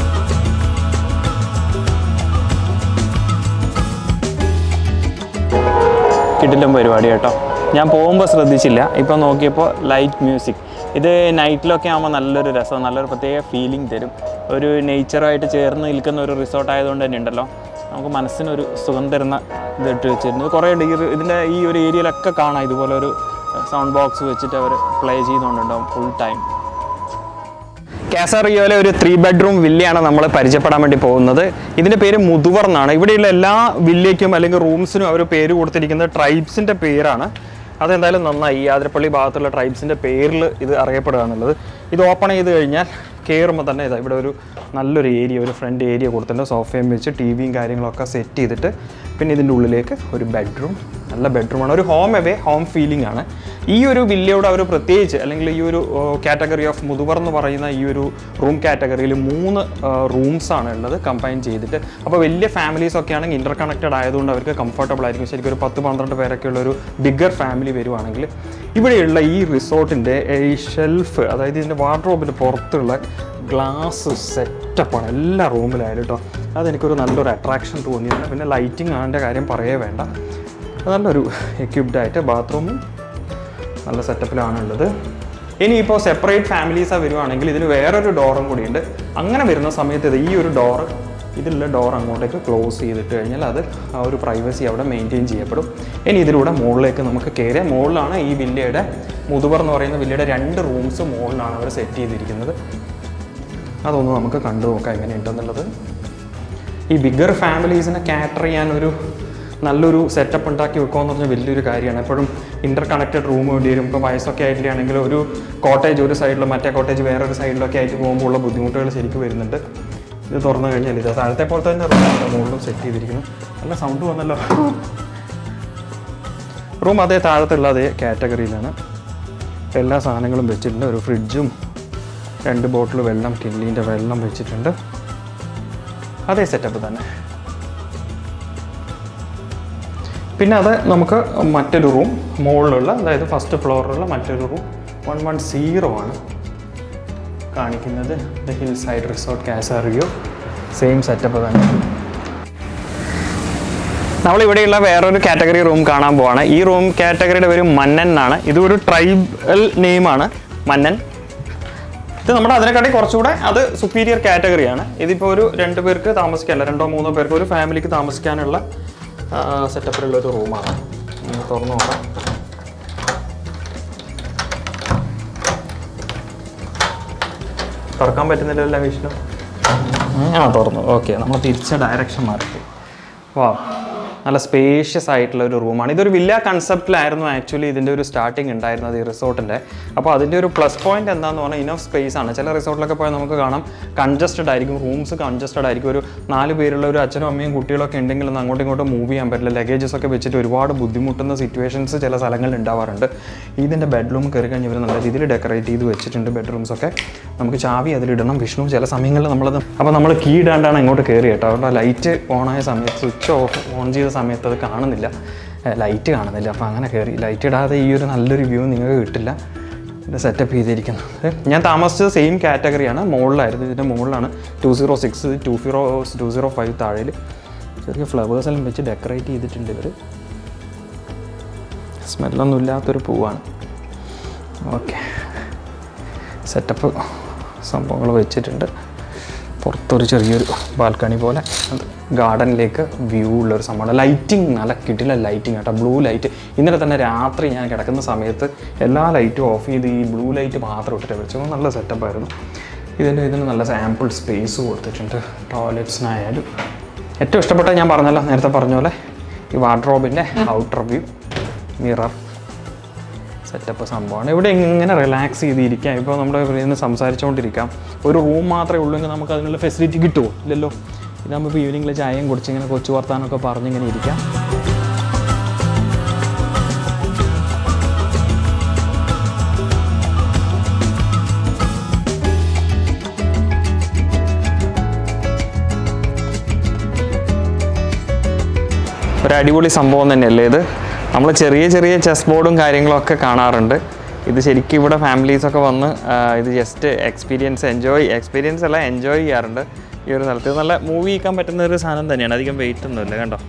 B: കിടിലം പരിപാടി കേട്ടോ ഞാൻ പോകുമ്പോൾ ശ്രദ്ധിച്ചില്ല ഇപ്പം നോക്കിയപ്പോൾ ലൈറ്റ് മ്യൂസിക് ഇത് നൈറ്റിലൊക്കെ ആകുമ്പോൾ നല്ലൊരു രസം നല്ലൊരു പ്രത്യേക ഫീലിംഗ് തരും ഒരു നേച്ചറുമായിട്ട് ചേർന്ന് നിൽക്കുന്ന ഒരു റിസോർട്ട് ആയതുകൊണ്ട് തന്നെ ഉണ്ടല്ലോ നമുക്ക് മനസ്സിനൊരു സുഖം തരുന്ന ഇതിട്ട് വെച്ചിരുന്നു കുറേ ഉണ്ട് ഈ ഒരു- ഇതിൻ്റെ ഈ ഒരു ഏരിയയിലൊക്കെ കാണാം ഇതുപോലെ ഒരു സൗണ്ട് ബോക്സ് വെച്ചിട്ട് അവർ പ്ലേ ചെയ്തുകൊണ്ടുണ്ടാവും ഫുൾ ടൈം കാസറിയോയിലെ ഒരു ത്രീ ബെഡ്റൂം വില്ലയാണ് നമ്മൾ പരിചയപ്പെടാൻ വേണ്ടി പോകുന്നത് ഇതിൻ്റെ പേര് മുതുവർ എന്നാണ് ഇവിടെയുള്ള എല്ലാ വില്ലയ്ക്കും അല്ലെങ്കിൽ റൂംസിനും അവർ പേര് കൊടുത്തിരിക്കുന്നത് ട്രൈബ്സിൻ്റെ പേരാണ് അതെന്തായാലും നന്നായി ഈ ആതിരപ്പള്ളി ഭാഗത്തുള്ള ട്രൈബ്സിൻ്റെ പേരിൽ ഇത് അറിയപ്പെടുക എന്നുള്ളത് ഇത് ഓപ്പൺ ചെയ്ത് കഴിഞ്ഞാൽ കയറുമ്പോൾ തന്നെ ഇതാ ഇവിടെ ഒരു നല്ലൊരു ഏരിയ ഒരു ഫ്രണ്ട് ഏരിയ കൊടുത്തിട്ടുണ്ട് സോഫയും വെച്ച് ടി വിയും കാര്യങ്ങളൊക്കെ സെറ്റ് ചെയ്തിട്ട് പിന്നെ ഇതിൻ്റെ ഉള്ളിലേക്ക് ഒരു ബെഡ്റൂം നല്ല ബെഡ്റൂമാണ് ഒരു ഹോം എവേ ഹോം ഫീലിംഗ് ആണ് ഈ ഒരു വില്ലയോട് അവർ പ്രത്യേകിച്ച് അല്ലെങ്കിൽ ഈ ഒരു കാറ്റഗറി ഓഫ് മുതുവർ എന്ന് പറയുന്ന ഈ ഒരു റൂം കാറ്റഗറിയിൽ മൂന്ന് റൂംസ് ആണ് ഉള്ളത് കമ്പൈൻ ചെയ്തിട്ട് അപ്പോൾ വലിയ ഫാമിലീസ് ഒക്കെ ആണെങ്കിൽ ഇന്റർ കണക്റ്റഡ് ആയതുകൊണ്ട് അവർക്ക് കംഫർട്ടബിൾ ആയിരിക്കും ശരിക്കും ഒരു പത്ത് പന്ത്രണ്ട് പേരൊക്കെ ഉള്ള ഒരു ബിഗ്ഗർ ഫാമിലി വരുവാണെങ്കിൽ ഇവിടെയുള്ള ഈ റിസോർട്ടിൻ്റെ ഈ ഷെൽഫ് അതായത് ഇതിൻ്റെ വാർഡ്രോബിൻ്റെ പുറത്തുള്ള ഗ്ലാസ് സെറ്റപ്പാണ് എല്ലാ റൂമിലായാലും കേട്ടോ അതെനിക്കൊരു നല്ലൊരു അട്രാക്ഷൻ തോന്നിയിട്ടുണ്ട് പിന്നെ ലൈറ്റിംഗ് ആണിൻ്റെ കാര്യം പറയേ വേണ്ട നല്ലൊരു എക്യുപ്ഡ് ആയിട്ട് ബാത്റൂമും നല്ല സെറ്റപ്പിലാണ് ഉള്ളത് ഇനിയിപ്പോൾ സെപ്പറേറ്റ് ഫാമിലീസാണ് വരുവാണെങ്കിൽ ഇതിന് വേറൊരു ഡോറും കൂടിയുണ്ട് അങ്ങനെ വരുന്ന സമയത്ത് ഇത് ഈ ഒരു ഡോറ് ഇതിലുള്ള ഡോർ അങ്ങോട്ടേക്ക് ക്ലോസ് ചെയ്തിട്ട് കഴിഞ്ഞാൽ അത് ആ ഒരു പ്രൈവസി അവിടെ മെയിൻറ്റെയിൻ ചെയ്യപ്പെടും ഇനി ഇതിലൂടെ മുകളിലേക്ക് നമുക്ക് കയറിയ മുകളിലാണ് ഈ വില്ലയുടെ മുതുവർ എന്ന് പറയുന്ന വില്ലയുടെ രണ്ട് റൂംസ് മുകളിലാണ് അവർ സെറ്റ് ചെയ്തിരിക്കുന്നത് അതൊന്ന് നമുക്ക് കണ്ടു നോക്കാം എങ്ങനെയുണ്ടെന്നുള്ളത് ഈ ബിഗ്ഗർ ഫാമിലീസിനെ കാറ്റർ ചെയ്യാൻ ഒരു നല്ലൊരു സെറ്റപ്പ് ഉണ്ടാക്കി വെക്കുക എന്ന് പറഞ്ഞാൽ വലിയൊരു കാര്യമാണ് എപ്പോഴും ഇൻ്റർ കണക്റ്റഡ് റൂം വേണ്ടി വരും ഇപ്പോൾ വയസ്സൊക്കെ ആയിട്ടാണെങ്കിൽ ഒരു കോട്ടേജ് ഒരു സൈഡിലും മറ്റേ കോട്ടേജ് വേറൊരു സൈഡിലൊക്കെ ആയിട്ട് പോകുമ്പോൾ ഉള്ള ബുദ്ധിമുട്ടുകൾ ശരിക്കും വരുന്നുണ്ട് ഇത് തുറന്നു കഴിഞ്ഞാൽ ഇത് താഴത്തെ പോലത്തെ തന്നെ റൂം മുകളിലും സെറ്റ് ചെയ്തിരിക്കുന്നു നല്ല സൗണ്ട് വന്നല്ലോ റൂം അതേ താഴത്തുള്ള അതേ കാറ്റഗറിയിലാണ് എല്ലാ സാധനങ്ങളും വെച്ചിട്ടുണ്ട് ഒരു ഫ്രിഡ്ജും രണ്ട് ബോട്ടിൽ വെള്ളം കില്ലിൻ്റെ വെള്ളം വെച്ചിട്ടുണ്ട് അതേ സെറ്റപ്പ് തന്നെ പിന്നെ അത് നമുക്ക് മറ്റൊരു റൂം മുകളിലുള്ള അതായത് ഫസ്റ്റ് ഫ്ലോറിലുള്ള മറ്റൊരു റൂം വൺ വൺ സീറോ ആണ് കാണിക്കുന്നത് the hill side resort Casario same setup തന്നെ നമ്മളിവിടെയുള്ള വേറൊരു കാറ്റഗറി റൂം കാണാൻ പോവാണ് ഈ റൂം കാറ്റഗറിയുടെ പേര് മന്നൻ എന്നാണ് ഇത് ഒരു ട്രൈബൽ നെയിമാണ് മന്നൻ ഇത് നമ്മുടെ അതിനെക്കാട്ടി കുറച്ചുകൂടെ അത് സുപ്പീരിയർ കാറ്റഗറിയാണ് ഇതിപ്പോൾ ഒരു രണ്ട് പേർക്ക് താമസിക്കാനല്ല രണ്ടോ മൂന്നോ പേർക്ക് ഒരു ഫാമിലിക്ക് താമസിക്കാനുള്ള സെറ്റപ്പിലുള്ള ഒരു റൂമാണ് ഒന്ന് തുറന്നു നോക്കാം തുറക്കാൻ പറ്റുന്നില്ലല്ലോ വിഷ്ണു ആ തുറന്നു ഓക്കെ നമ്മൾ തിരിച്ച ഡയറക്ഷൻ മാറ്റി വാ നല്ല സ്പേഷ്യസ് ആയിട്ടുള്ള ഒരു റൂമാണ് ഇതൊരു വില്ല കൺസെപ്റ്റിലായിരുന്നു ആക്ച്വലി ഇതിൻ്റെ ഒരു സ്റ്റാർട്ടിങ് ഉണ്ടായിരുന്നത് ഈ റിസോർട്ടിൻ്റെ അപ്പോൾ അതിൻ്റെ ഒരു പ്ലസ് പോയിന്റ് എന്താണെന്ന് പറഞ്ഞാൽ ഇനഫ് സ്പേസ് ആണ് ചില റിസോർട്ടിലൊക്കെ പോയാൽ നമുക്ക് കാണാം കൺജസ്റ്റഡ് ആയിരിക്കും റൂംസ് കൺജസ്റ്റഡ് ആയിരിക്കും ഒരു നാല് പേരുള്ള ഒരു അച്ഛനും അമ്മയും കുട്ടികളൊക്കെ ഉണ്ടെങ്കിൽ ഒന്ന് അങ്ങോട്ടും ഇങ്ങോട്ടും മൂവ് ചെയ്യാൻ പറ്റില്ല ലഗേജസ് ഒക്കെ വെച്ചിട്ട് ഒരുപാട് ബുദ്ധിമുട്ടുന്ന സിറ്റുവേഷൻസ് ചില സ്ഥലങ്ങളിൽ ഉണ്ടാവാറുണ്ട് ഇതിൻ്റെ ബെഡ്റൂം കയറി കഴിഞ്ഞ് ഇവർ നല്ല രീതിയിൽ ഡെക്കറേറ്റ് ചെയ്ത് വെച്ചിട്ടുണ്ട് ബെഡ്റൂംസ് ഒക്കെ നമുക്ക് ചാവി അതിലിടണം വിഷ്ണു ചില സമയങ്ങളിൽ നമ്മളത് അപ്പോൾ നമ്മൾ കീ ഇടാണ്ടാണ് ഇങ്ങോട്ട് കയറി കേട്ടോ അതുകൊണ്ട് ലൈറ്റ് ഓണായ സമയത്ത് സ്വിച്ച് ഓഫ് ഓൺ ചെയ്ത സമയത്ത് അത് കാണുന്നില്ല ലൈറ്റ് കാണുന്നില്ല അപ്പോൾ അങ്ങനെ കയറി ലൈറ്റ് ഇടാതെ ഈ ഒരു നല്ലൊരു വ്യൂ നിങ്ങൾക്ക് കിട്ടില്ല ഇത് സെറ്റപ്പ് ചെയ്തിരിക്കുന്നത് ഞാൻ താമസിച്ചത് സെയിം കാറ്റഗറിയാണ് മുകളിലായിരുന്നു ഇതിൻ്റെ മുകളിലാണ് two zero six two zero two zero five താഴേൽ ചെറിയ ഫ്ലവേഴ്സ് എല്ലാം വെച്ച് ഡെക്കറേറ്റ് ചെയ്തിട്ടുണ്ട് ഇവർ സ്മെല്ലൊന്നും ഇല്ലാത്തൊരു പൂവാണ് ഓക്കെ സെറ്റപ്പ് സംഭവങ്ങൾ വെച്ചിട്ടുണ്ട് പുറത്തൊരു ചെറിയൊരു ബാൽക്കണി പോലെ ഗാർഡനിലേക്ക് വ്യൂ ഉള്ളൊരു സംഭവമാണ് ലൈറ്റിംഗ് നല്ല കിട്ടില്ല ലൈറ്റിംഗ് കേട്ടോ ബ്ലൂ ലൈറ്റ് ഇന്നലെ തന്നെ രാത്രി ഞാൻ കിടക്കുന്ന സമയത്ത് എല്ലാ ലൈറ്റും ഓഫ് ചെയ്ത് ഈ ബ്ലൂ ലൈറ്റ് മാത്രം ഇട്ടിട്ട് വെച്ചു നല്ല സെറ്റപ്പായിരുന്നു ഇതിൻ്റെ ഇതിന് നല്ല സാമ്പിൾ സ്പേസ് കൊടുത്തിട്ടുണ്ട് ടോയ്ലറ്റ്സിനായാലും ഏറ്റവും ഇഷ്ടപ്പെട്ട ഞാൻ പറഞ്ഞല്ലോ നേരത്തെ പറഞ്ഞ പോലെ ഈ വാർഡ്രോബിൻ്റെ ഔട്ടർ വ്യൂ മിറർ സെറ്റപ്പ് സംഭവമാണ് ഇവിടെ ഇങ്ങനെ റിലാക്സ് ചെയ്തിരിക്കാം ഇപ്പോൾ നമ്മുടെ ഇവിടെ നിന്ന് സംസാരിച്ചുകൊണ്ടിരിക്കാം ഒരു റൂം മാത്രമേ ഉള്ളൂ എങ്കിൽ നമുക്ക് അതിനുള്ള ഫെസിലിറ്റി കിട്ടുമോ ഇല്ലല്ലോ ഇതാകുമ്പോൾ ഇപ്പോൾ ഈവനിങ്ങിൽ ചായയും കുടിച്ച് ഇങ്ങനെ കൊച്ചു വർത്താനമൊക്കെ പറഞ്ഞിങ്ങനെ ഇരിക്കാം ഒരു അടിപൊളി സംഭവം തന്നെയല്ലേ ഇത് നമ്മൾ ചെറിയ ചെറിയ ചെസ് ബോർഡും കാര്യങ്ങളൊക്കെ കാണാറുണ്ട് ഇത് ശരിക്കും ഇവിടെ ഫാമിലീസൊക്കെ വന്ന് ആ, ഇത് ജസ്റ്റ് എക്സ്പീരിയൻസ് എൻജോയ് എക്സ്പീരിയൻസ് അല്ല എൻജോയ് ചെയ്യാറുണ്ട് ഈ ഒരു സ്ഥലത്ത് ഇത് നല്ല മൂവി ചെയ്യാൻ പറ്റുന്ന ഒരു സാധനം തന്നെയാണ് അധികം വെയിറ്റ് ഒന്നുമില്ല കണ്ടോ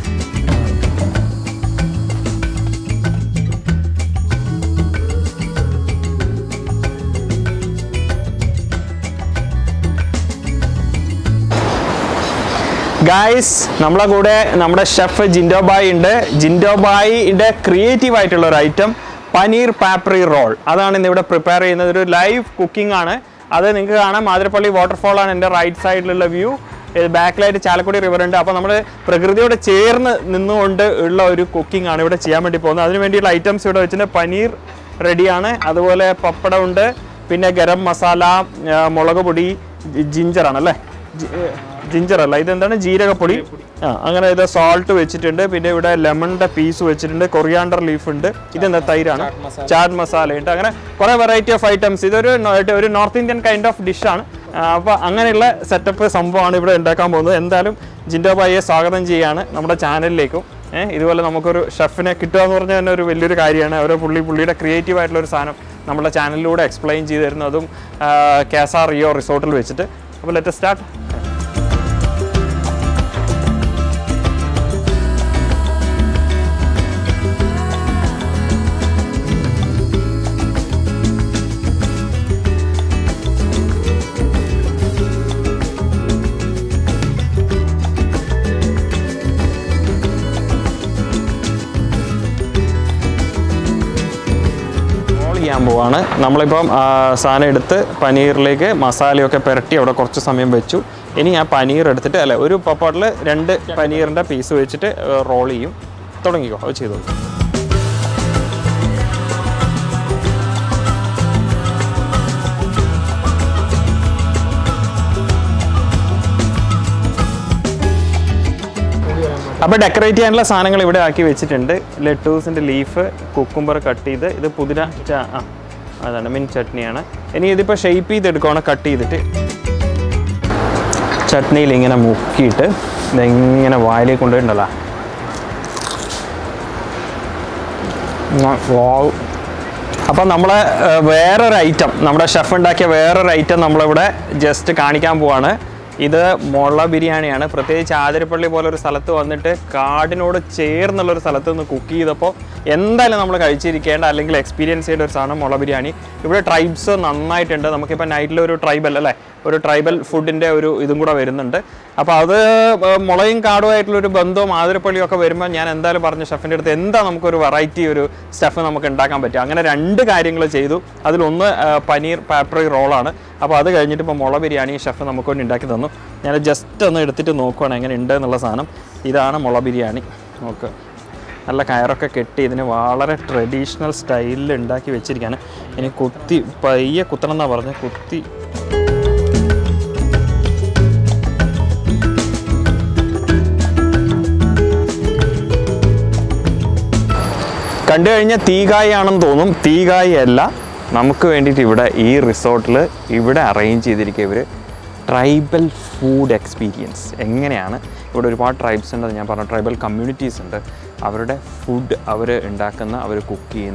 B: ഗായ്സ് നമ്മളെ കൂടെ നമ്മുടെ ഷെഫ് ജിൻഡോ ബായ് ഉണ്ട് ജിൻഡോ ബായിയുടെ ക്രിയേറ്റീവ് ആയിട്ടുള്ള ഒരു ഐറ്റം പനീർ പാപ്രി റോൾ അതാണ് ഇന്ന് ഇവിടെ പ്രിപ്പയർ ചെയ്യുന്നത് ഒരു ലൈവ് കുക്കിംഗ് ആണ് അത് നിങ്ങൾക്ക് കാണാം മാതിരപ്പള്ളി വാട്ടർഫോൾ ആണ് എൻ്റെ റൈറ്റ് സൈഡിലുള്ള വ്യൂ ബാക്കിലായിട്ട് ചാലക്കുടി റിവർ ഉണ്ട് അപ്പോൾ നമ്മൾ പ്രകൃതിയോട് ചേർന്ന് നിന്നുകൊണ്ട് ഉള്ള ഒരു കുക്കിംഗ് ആണ് ഇവിടെ ചെയ്യാൻ വേണ്ടി പോകുന്നത് അതിന് വേണ്ടിയുള്ള ഐറ്റംസ് ഇവിടെ വെച്ചിട്ട് പനീർ റെഡിയാണ് അതുപോലെ പപ്പടം ഉണ്ട് പിന്നെ ഗരം മസാല ആ, മുളക് പൊടി ജിഞ്ചർ ആണല്ലേ ജിഞ്ചർ അല്ല ഇതെന്താണ് ജീരകപ്പൊടി ആ അങ്ങനെ ഇത് സോൾട്ട് വെച്ചിട്ടുണ്ട് പിന്നെ ഇവിടെ ലെമണിന്റെ പീസ് വെച്ചിട്ടുണ്ട് കൊറിയാണ്ടർ ലീഫ് ഉണ്ട് ഇതെന്താ തൈരാണ് ചാറ്റ് മസാല ഉണ്ട് അങ്ങനെ കുറെ വെറൈറ്റി ഓഫ് ഐറ്റംസ് ഇതൊരു നോ- ഒരു നോർത്ത് ഇന്ത്യൻ കൈൻഡ് ഓഫ് ഡിഷാണ് അപ്പോൾ അങ്ങനെയുള്ള സെറ്റപ്പ് സംഭവമാണ് ഇവിടെ ഉണ്ടാക്കാൻ പോകുന്നത് എന്തായാലും ജിൻഡോ ബായിയെ സ്വാഗതം ചെയ്യാണ് നമ്മുടെ ചാനലിലേക്കും ഏഹ് ഇതുപോലെ നമുക്കൊരു ഷെഫിനെ കിട്ടുക എന്ന് പറഞ്ഞാൽ തന്നെ ഒരു വലിയൊരു കാര്യമാണ് ഓരോ പുള്ളി പുള്ളിയുടെ ക്രിയേറ്റീവ് ആയിട്ടുള്ള ഒരു സാധനം നമ്മുടെ ചാനലിലൂടെ എക്സ്പ്ലെയിൻ ചെയ്ത് തരുന്നതും കാസാ റിയോ റിസോർട്ടിൽ വെച്ചിട്ട് അപ്പോൾ ലെറ്റ് സ്റ്റാർട്ട് റോൾ ചെയ്യാൻ പോവാണ് നമ്മളിപ്പം ആ, സാധനം എടുത്ത് പനീറിലേക്ക് മസാലയൊക്കെ പുരട്ടി അവിടെ കുറച്ച് സമയം വെച്ചു ഇനി ആ പനീർ എടുത്തിട്ട് അല്ല ഒരു പപ്പാട്ടിൽ രണ്ട് പനീറിൻ്റെ പീസ് വെച്ചിട്ട് റോൾ ചെയ്യും തുടങ്ങിക്കോ അത് ചെയ്തോളൂ അപ്പോൾ ഡെക്കറേറ്റ് ചെയ്യാനുള്ള സാധനങ്ങൾ ഇവിടെ ആക്കി വെച്ചിട്ടുണ്ട് ലെറ്റൂസിൻ്റെ ലീഫ് കുക്കുംബർ കട്ട് ചെയ്ത് ഇത് പുതിന ച- ആ അതാണ് മിൻ ചട്നിയാണ് ഇനി ഇതിപ്പോൾ ഷെയ്പ്പ് ചെയ്തെടുക്കുകയാണ് കട്ട് ചെയ്തിട്ട് ചട്നിയിൽ ഇങ്ങനെ മുക്കിയിട്ട് ഇതെങ്ങനെ വായിലേക്ക് കൊണ്ടുപോയിട്ടുണ്ടല്ലോ വാവ് അപ്പം നമ്മൾ വേറൊരു ഐറ്റം നമ്മുടെ ഷെഫ് ഉണ്ടാക്കിയ വേറൊരു ഐറ്റം നമ്മളിവിടെ ജസ്റ്റ് കാണിക്കാൻ പോവാണ് ഇത് മുള ബിരിയാണിയാണ് പ്രത്യേകിച്ച് ആതിരപ്പള്ളി പോലെ ഒരു സ്ഥലത്ത് വന്നിട്ട് കാടിനോട് ചേർന്നുള്ള ഒരു സ്ഥലത്ത് നിന്ന് കുക്ക് ചെയ്തപ്പോൾ എന്തായാലും നമ്മൾ കഴിച്ചിരിക്കേണ്ട അല്ലെങ്കിൽ എക്സ്പീരിയൻസ് ചെയ്യേണ്ട ഒരു സാധനം മുള ബിരിയാണി ഇവിടെ ട്രൈബ്സ് നന്നായിട്ടുണ്ട് നമുക്കിപ്പോൾ നൈറ്റിൽ ഒരു ട്രൈബൽ അല്ലേ ഒരു ട്രൈബൽ ഫുഡിൻ്റെ ഒരു ഇതും കൂടെ വരുന്നുണ്ട് അപ്പോൾ അത് ഏർ മുളയും കാടുമായിട്ടുള്ള ഒരു ബന്ധവും ആതിരപ്പള്ളിയും ഒക്കെ വരുമ്പോൾ ഞാൻ എന്തായാലും പറഞ്ഞു ഷെഫിൻ്റെ അടുത്ത് എന്താ നമുക്കൊരു വെറൈറ്റി ഒരു സ്റ്റഫ് നമുക്ക് ഉണ്ടാക്കാൻ പറ്റും അങ്ങനെ രണ്ട് കാര്യങ്ങൾ ചെയ്തു അതിലൊന്ന് ഏർ പനീർ പാപ്രി റോളാണ് അപ്പോൾ അത് കഴിഞ്ഞിട്ട് ഇപ്പോൾ മുള ബിരിയാണി ഷെഫ് നമുക്ക് വേണ്ടി ഉണ്ടാക്കി തന്നു ഞാൻ ജസ്റ്റ് ഒന്ന് എടുത്തിട്ട് നോക്കുവാണ് എങ്ങനെ ഉണ്ട് എന്നുള്ള സാധനം ഇതാണ് മുള ബിരിയാണി ഓക്കെ നല്ല കയറൊക്കെ കെട്ടി ഇതിന് വളരെ ട്രഡീഷണൽ സ്റ്റൈലിൽ ഉണ്ടാക്കി വെച്ചിരിക്കുകയാണ് ഇനി കുത്തി പയ്യെ കുത്തണം എന്നാണ് പറഞ്ഞത് കുത്തി കണ്ടു കഴിഞ്ഞാൽ തീകായി ആണെന്ന് തോന്നും തീകായി അല്ല നമുക്ക് വേണ്ടിയിട്ട് ഇവിടെ ഈ റിസോർട്ടിൽ ഇവിടെ അറേഞ്ച് ചെയ്തിരിക്കുക ഇവർ ട്രൈബൽ ഫുഡ് എക്സ്പീരിയൻസ് എങ്ങനെയാണ് ഇവിടെ ഒരുപാട് ട്രൈബ്സ് ഉണ്ട് ഞാൻ പറഞ്ഞ ട്രൈബൽ കമ്മ്യൂണിറ്റീസ് ഉണ്ട് അവരുടെ ഫുഡ് അവർ ഉണ്ടാക്കുന്ന അവർ കുക്ക് ചെയ്യുന്ന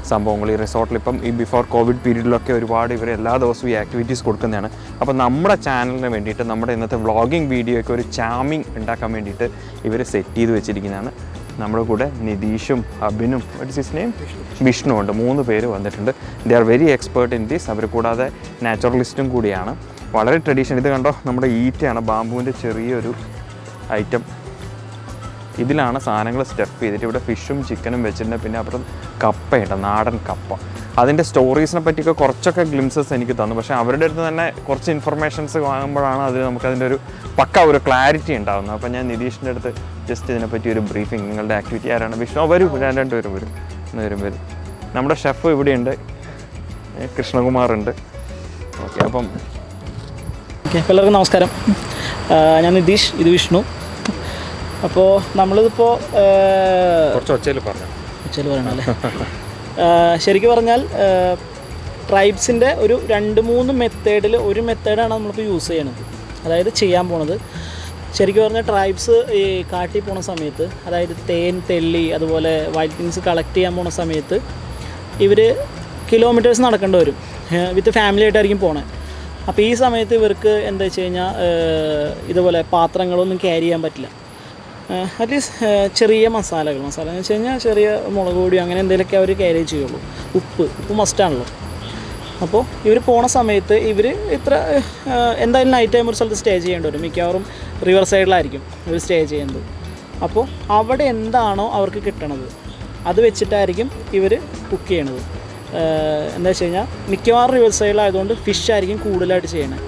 B: സംഭവങ്ങൾ ഈ റിസോർട്ടിൽ ഇപ്പം ഈ ബിഫോർ കോവിഡ് പീരീഡിലൊക്കെ ഒരുപാട് ഇവർ എല്ലാ ദിവസവും ഈ ആക്ടിവിറ്റീസ് കൊടുക്കുന്നതാണ് അപ്പോൾ നമ്മുടെ ചാനലിന് വേണ്ടിയിട്ട് നമ്മുടെ ഇന്നത്തെ വ്ളോഗിങ് വീഡിയോയ്ക്ക് ഒരു ചാമിങ് ഉണ്ടാക്കാൻ വേണ്ടിയിട്ട് ഇവർ സെറ്റ് ചെയ്ത് വെച്ചിരിക്കുന്നതാണ് നമ്മുടെ കൂടെ നിതീഷും അബിനും ഹിസ് നെയിം വിഷ്ണു ഉണ്ട് മൂന്ന് പേര് വന്നിട്ടുണ്ട് they are very expert in these അവർ കൂടാതെ നാച്ചുറലിസ്റ്റും കൂടിയാണ് വളരെ ട്രഡീഷൻ ഇത് കണ്ടോ നമ്മുടെ ഈറ്റയാണ് ബാമ്പുവിൻ്റെ ചെറിയൊരു ഐറ്റം ഇതിലാണ് സാധനങ്ങൾ സ്റ്റെപ്പ് ചെയ്തിട്ട് ഇവിടെ ഫിഷും ചിക്കനും വെച്ചിട്ടുണ്ട് പിന്നെ അപ്പുറം കപ്പയുണ്ട് നാടൻ കപ്പ അതിൻ്റെ സ്റ്റോറീസിനെ പറ്റിയൊക്കെ കുറച്ചൊക്കെ ഗ്ലിംസസ് എനിക്ക് തന്നു പക്ഷേ അവരുടെ അടുത്ത് തന്നെ കുറച്ച് ഇൻഫർമേഷൻസ് വാങ്ങുമ്പോഴാണ് അത് നമുക്കതിൻ്റെ ഒരു പക്ക ഒരു ക്ലാരിറ്റി ഉണ്ടാകുന്നത് അപ്പോൾ ഞാൻ നിതീഷിൻ്റെ അടുത്ത് ജസ്റ്റ് ഇതിനെപ്പറ്റി ഒരു ബ്രീഫിംഗ് നിങ്ങളുടെ ആക്ടിവിറ്റി ആരാണ് വിഷ്ണു വരും ഞാൻ രണ്ടുപേരും വരും ഇന്ന് വരും വരും നമ്മുടെ ഷെഫ് ഇവിടെയുണ്ട് ഏ, കൃഷ്ണകുമാറുണ്ട് ഓക്കെ അപ്പം
D: ഓക്കെ എല്ലാവർക്കും നമസ്കാരം ആ, ഞാൻ നിതീഷ് ഇത് വിഷ്ണു അപ്പോൾ നമ്മളിതിപ്പോൾ
B: കുറച്ച് ഒച്ചയിൽ പറഞ്ഞു
D: ഉച്ചയിൽ പറയണല്ലേ ശരിക്കും പറഞ്ഞാൽ ട്രൈബ്സിൻ്റെ ഒരു രണ്ട് മൂന്ന് മെത്തേഡിൽ ഒരു മെത്തേഡാണ് നമ്മളിപ്പോൾ യൂസ് ചെയ്യണത് അതായത് ചെയ്യാൻ പോണത് ശരിക്കും പറഞ്ഞാൽ ട്രൈബ്സ് ഈ കാട്ടിൽ പോണ സമയത്ത് അതായത് തേൻ തെള്ളി അതുപോലെ വൈറ്റ് തിങ്സ് കളക്ട് ചെയ്യാൻ പോണ സമയത്ത് ഇവർ കിലോമീറ്റേഴ്സ് നടക്കേണ്ടി വരും വിത്ത് ഫാമിലി ആയിട്ടായിരിക്കും പോണേ അപ്പോൾ ഈ സമയത്ത് ഇവർക്ക് എന്താ വെച്ച് കഴിഞ്ഞാൽ ഇതുപോലെ പാത്രങ്ങളൊന്നും ക്യാരി ചെയ്യാൻ പറ്റില്ല അറ്റ്ലീസ്റ്റ് ചെറിയ മസാലകൾ മസാല എന്ന് വെച്ച് കഴിഞ്ഞാൽ ചെറിയ മുളക് പൊടി അങ്ങനെ എന്തെങ്കിലുമൊക്കെ അവർ ക്യാരി ചെയ്യുള്ളൂ ഉപ്പ് ഉപ്പ് മസ്റ്റാണല്ലോ അപ്പോൾ ഇവർ പോണ സമയത്ത് ഇവർ ഇത്ര ആ, എന്തായാലും നൈറ്റ് ടൈം ഒരു സ്ഥലത്ത് സ്റ്റേ ചെയ്യേണ്ടി വരും മിക്കവാറും റിവർ സൈഡിലായിരിക്കും ഇവർ സ്റ്റേ ചെയ്യുന്നത് അപ്പോൾ അവിടെ എന്താണോ അവർക്ക് കിട്ടണത് അത് വെച്ചിട്ടായിരിക്കും ഇവർ കുക്ക് ചെയ്യണത് ആ, എന്താ വെച്ച് കഴിഞ്ഞാൽ മിക്കവാറും റിവർ സൈഡിലായതുകൊണ്ട് ഫിഷ് ആയിരിക്കും കൂടുതലായിട്ട് ചെയ്യണത്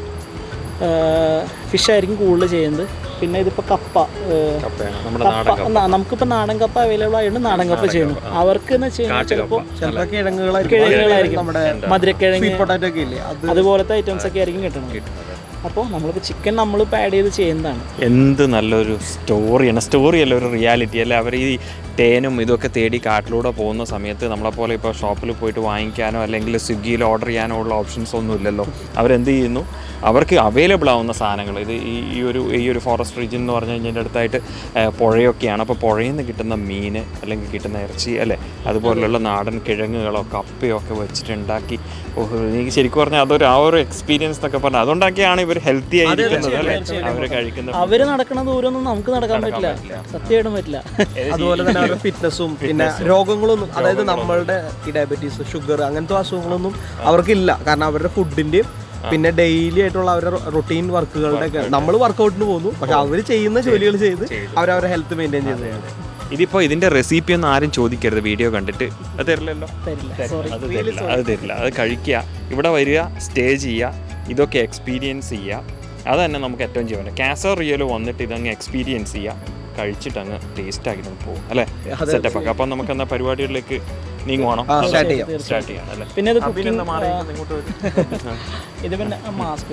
D: ഫിഷ് ആയിരിക്കും കൂടുതൽ ചെയ്യുന്നത് പിന്നെ ഇതിപ്പോൾ കപ്പ ആ,
B: കപ്പയാണ് നമ്മുടെ നാടൻ
D: കപ്പ ന- നമുക്കിപ്പോൾ നാടൻ കപ്പ അവൈലബിൾ ആയതുകൊണ്ട് നാടൻ കപ്പ ചെയ്യുന്നു അവർക്ക് എന്ന് വെച്ച് കഴിഞ്ഞാൽ ചിലപ്പോൾ
A: ചിലപ്പോൾ കിഴങ്ങുകളായിരിക്കും
D: കിഴങ്ങുകളായിരിക്കും
A: നമ്മുടെ
D: മധുരക്കിഴങ്ങ്
A: സ്വീറ്റ് പൊട്ടാറ്റോ ഒക്കെ ഇല്ലേ അത്
D: അതുപോലത്തെ ഐറ്റംസ് ഒക്കെ ആയിരിക്കും കിട്ടുന്നത് അപ്പോൾ നമ്മളിപ്പോൾ ചിക്കൻ നമ്മളിപ്പോൾ ആഡ് ചെയ്ത് ചെയ്യുന്നതാണ്
B: എന്ത് നല്ലൊരു സ്റ്റോറിയാണ് സ്റ്റോറി അല്ല ഒരു റിയാലിറ്റി അല്ലേ അവർ ഈ തേനും ഇതൊക്കെ തേടി കാട്ടിലൂടെ പോകുന്ന സമയത്ത് നമ്മളെപ്പോലെ ഇപ്പോൾ ഷോപ്പിൽ പോയിട്ട് വാങ്ങിക്കാനോ അല്ലെങ്കിൽ സ്വിഗ്ഗിയിൽ ഓർഡർ ചെയ്യാനോ ഉള്ള ഓപ്ഷൻസ് ഒന്നും ഇല്ലല്ലോ അവരെന്ത് ചെയ്യുന്നു അവർക്ക് അവൈലബിൾ ആവുന്ന സാധനങ്ങൾ ഇത് ഈ ഈ ഒരു ഈ ഒരു ഫോറസ്റ്റ് റീജിയൻ എന്ന് പറഞ്ഞു കഴിഞ്ഞാൽ അടുത്തായിട്ട് ആ, പുഴയൊക്കെയാണ് അപ്പോൾ പുഴയിൽ നിന്ന് കിട്ടുന്ന മീൻ അല്ലെങ്കിൽ കിട്ടുന്ന ഇറച്ചി അല്ലേ അതുപോലുള്ള നാടൻ കിഴങ്ങുകളോ കപ്പയോ ഒക്കെ വെച്ചിട്ട് ഉണ്ടാക്കി ഓഹ് എനിക്ക് ശരിക്കും പറഞ്ഞാൽ അതൊരു ആ ഒരു എക്സ്പീരിയൻസ് എന്നൊക്കെ പറഞ്ഞാൽ അതുകൊണ്ടാക്കിയാണ് ഇവർ ഹെൽത്തി ആയിരിക്കുന്നത് അല്ലേ അവർ കഴിക്കുന്ന
D: അവർ നടക്കണ ദൂരമൊന്നും നമുക്ക് നടക്കാൻ പറ്റില്ല സത്യമായിട്ടും പറ്റില്ല
A: അതുപോലെ തന്നെ അവരുടെ ഫിറ്റ്നസ്സും പിന്നെ രോഗങ്ങളൊന്നും അതായത് നമ്മളുടെ ഈ ഡയബറ്റീസ് ഷുഗർ അങ്ങനത്തെ അസുഖങ്ങളൊന്നും അവർക്കില്ല കാരണം അവരുടെ ഫുഡിന്റെയും പിന്നെ ഡെയിലി ആയിട്ടുള്ള അവരുടെ റൊട്ടീൻ വർക്കുകളുടെ ഒക്കെ നമ്മൾ വർക്കൗട്ടിന് പോകുന്നു പക്ഷെ അവർ ചെയ്യുന്ന ജോലികൾ ചെയ്ത് അവരവരുടെ ഹെൽത്ത് മെയിൻറ്റെയിൻ ചെയ്യുന്നത്
B: ഇതിപ്പോൾ ഇതിന്റെ റെസിപ്പി ഒന്നും ആരും ചോദിക്കരുത് വീഡിയോ കണ്ടിട്ട് അത് തരില്ലല്ലോ
D: തരില്ല സോറി
B: അത് തരില്ല അത് തരില്ല അത് കഴിക്കുക ഇവിടെ വരിക സ്റ്റേ ചെയ്യുക ഇതൊക്കെ എക്സ്പീരിയൻസ് ചെയ്യുക അത് തന്നെ നമുക്ക് ഏറ്റവും ചെയ്യാൻ പറ്റും കാസർ റിയൽ വന്നിട്ട് ഇതങ്ങ് എക്സ്പീരിയൻസ് ചെയ്യുക കഴിച്ചിട്ട് അങ്ങ് ടേസ്റ്റ് ആക്കി നമുക്ക് പോകും അല്ലേ സെറ്റപ്പ് ഒക്കെ അപ്പം നമുക്ക് എന്നാ പരിപാടികളിലേക്ക് നീങ്ങുവാണോ
A: സ്റ്റാർട്ട് ചെയ്യാം
B: സ്റ്റാർട്ട് ചെയ്യാം അല്ലേ
D: പിന്നെ ഇത്
B: അഭിനന്ദ
D: കുക്കിംഗ്
B: മാറി ഇങ്ങോട്ട് വരൂ.
D: ഇത് പിന്നെ മാസ്ക്